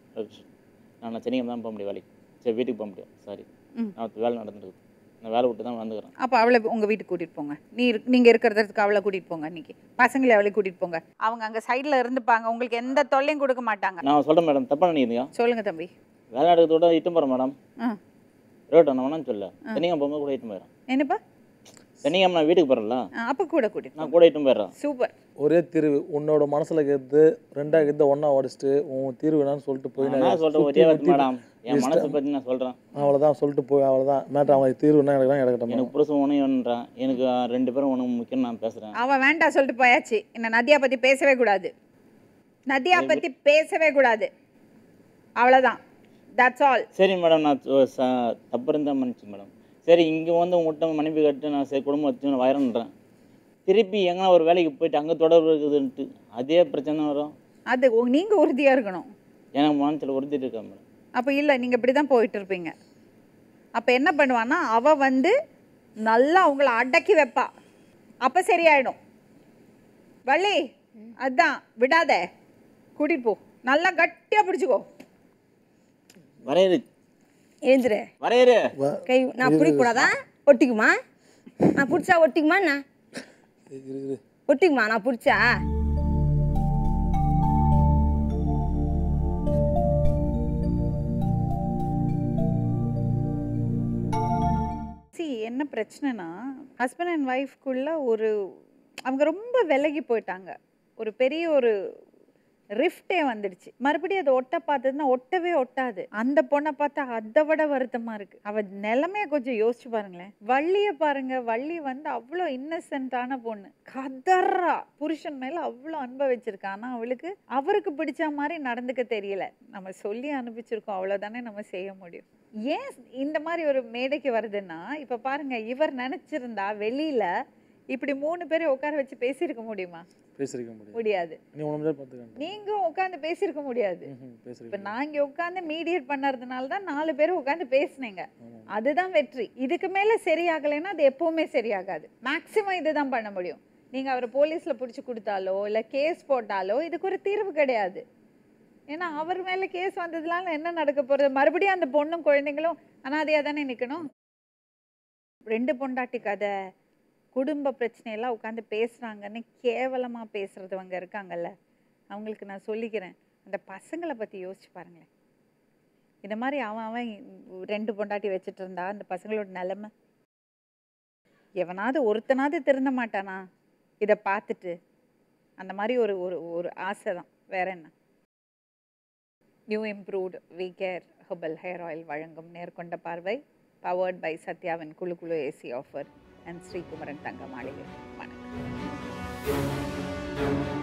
நான் சென்னைக்கு தான் போக முடியும் வேலைக்கு சரி வீட்டுக்கு போக முடியும் சாரி ம். நான் வேலை நடந்துருக்கு நான் வேலை விட்டு தான் வந்துக்கிறேன் அப்போ அவளை உங்க வீட்டுக்கு கூட்டிட்டு போங்க நீ இருக்- நீங்க இருக்கிறதுக்கு அவளை கூட்டிட்டு போங்க இன்னைக்கு பசங்களை அவளை கூட்டிட்டு போங்க அவங்க அங்க சைடுல இருந்துப்பாங்க உங்களுக்கு எந்த தொல்லையும் கொடுக்க மாட்டாங்க நான் சொல்கிறேன் மேடம் தப்பாக நினைக்கிறீங்க சொல்லுங்க தம்பி வேலை எடுக்கிறதோட இட்டும் போகிறேன் மேடம் ஆ ரோட்டை நான் வேணாம்னு சொல்ல சென்னைக்கு போகும்போது கூட இட்டும் போயிடுறேன் என்னப்பா சென்னைக்கு நான் வீட்டுக்கு போகிறேன்ல ஆ, அப்ப கூட கூட்டிட்டு நான் கூட இட்டும் போயிடுறேன் சூப்பர் ஒரே தீர்வு உன்னோட மனசுல இருக்கிறது ரெண்டா இருக்கிறத ஒண்ணா உடச்சிட்டு உன் தீர்வு என்னன்னு சொல்லிட்டு போய் நான் என்ன சொல்கிறேன் ஒரே வார்த்தை மேடம் என் மனசை பற்றி நான் சொல்கிறேன் அவ்வளோதான் சொல்லிட்டு போய் அவ்வளோதான் மேட்ரு அவங்க தீர்வு என்ன எனக்கு கிடக்கட்டும் எனக்கு புருஷன் உனக்கு வேணுன்றான் எனக்கு ரெண்டு பேரும் உனக்கு முக்கியம் நான் பேசுகிறேன் அவ வேண்டாம் சொல்லிட்டு போயாச்சு என்ன நதியா பத்தி பேசவே கூடாது நதியா பத்தி பேசவே கூடாது அவ்வளவுதான் தட்ஸ் ஆல் சரி மேடம் நான் சொ- ச- தப்பு இருந்தால் மன்னிச்சு மேடம் சரி இங்கே வந்து உங்கள்கிட்ட மன்னிப்பு கட்டு நான் சரி குடும்பம் வச்சு நான் வயறன்றேன் திருப்பி எங்கன்னா ஒரு வேலைக்கு போயிட்டு அங்கே தொடர்பு இருக்குதுன்ட்டு அதே பிரச்சனை வரும் அது உ- நீங்க உறுதியா இருக்கணும் எனக்கு மனசில் உறுத்திட்டு இருக்கேன் மேடம் அப்போ இல்லை நீங்கள் இப்படி தான் போயிட்டு இருப்பீங்க அப்போ என்ன பண்ணுவான்னா அவ வந்து நல்லா உங்களை அடக்கி வைப்பா அப்போ சரியாயிடும் வள்ளி அதான் விடாத கூட்டிட்டு போ நல்லா கட்டியாக பிடிச்சிக்கோ வரையறு எழுந்துரு வரையறு கை நான் பிடிக்க கூடாதா ஒட்டிக்குமா நான் பிடிச்சா ஒட்டிக்குமா என்ன இரு இரு ஒட்டிக்குமா நான் பிடிச்சா சி என்ன பிரச்சனைனா ஹஸ்பண்ட் அண்ட் ஒய்ஃப்குள்ள ஒரு அவங்க ரொம்ப விலகி போயிட்டாங்க ஒரு பெரிய ஒரு ரிஃப்டே வந்துடுச்சு மறுபடியும் அதை ஒட்ட பார்த்ததுன்னா ஒட்டவே ஒட்டாது அந்த பொண்ணை பார்த்தா அதை விட வருத்தமா இருக்கு அவ நிலைமைய கொஞ்சம் யோசிச்சு பாருங்களேன் வள்ளிய பாருங்க வள்ளி வந்து அவ்வளோ இன்னசென்ட்டான பொண்ணு கதறா புருஷன் மேல அவ்வளோ அன்பை வச்சிருக்கா ஆனா அவளுக்கு அவருக்கு பிடிச்ச மாதிரி நடந்துக்க தெரியல நம்ம சொல்லி அனுப்பிச்சிருக்கோம் அவ்வளவுதானே நம்ம செய்ய முடியும் ஏன் இந்த மாதிரி ஒரு மேடைக்கு வருதுன்னா இப்ப பாருங்க இவர் நினைச்சிருந்தா வெளியில இப்படி மூணு பேரை உட்கார வச்சு பேசியிருக்க முடியுமா பேசியிருக்க முடியாது முடியாது நீ ஒன்று தான் பார்த்துக்கணும் நீங்க உட்காந்து பேசியிருக்க முடியாது இப்ப பேசியிருக்க நான் இங்க உட்காந்து மீடியேட் பண்ணறதுனால தான் நாலு பேரும் உட்காந்து பேசுனீங்க ஆமாம் அதுதான் வெற்றி இதுக்கு மேல சரியாகலைன்னா அது எப்பவுமே சரியாகாது மேக்சிமம் இதுதான் பண்ண முடியும் நீங்க அவரை போலீஸ்ல பிடிச்சி கொடுத்தாலோ இல்ல கேஸ் போட்டாலோ இதுக்கு ஒரு தீர்வு கிடையாது ஏன்னா அவர் மேல கேஸ் வந்ததுனால என்ன நடக்க போறது மறுபடியும் அந்த பொண்ணும் குழந்தைங்களும் அனாதையா தானே நிக்கணும் ரெண்டு பொண்டாட்டி கதை குடும்ப பிரச்சனையெல்லாம் உட்காந்து பேசுறாங்கன்னு கேவலமா பேசுறதுவங்க இருக்காங்கல்ல அவங்களுக்கு நான் சொல்லிக்கிறேன் அந்த பசங்களை பத்தி யோசிச்சு பாருங்களேன் இந்த மாதிரி அவன் அவன் ரெண்டு பொண்டாட்டி வச்சுட்டு இருந்தா அந்த பசங்களோட நிலைமை எவனாவது ஒருத்தனாவது திருந்த மாட்டானா இதை பார்த்துட்டு அந்த மாதிரி ஒரு ஒரு ஒரு ஆசை தான் வேற என்ன new improved V care herbal hair oil வழங்கும் நேர்கொண்ட பார்வை பவர்ட் பை சத்யாவின் குழு குழு ஏசி ஆஃபர் அண்ட் ஸ்ரீகுமரன் தங்க மாளிகை வணக்கம்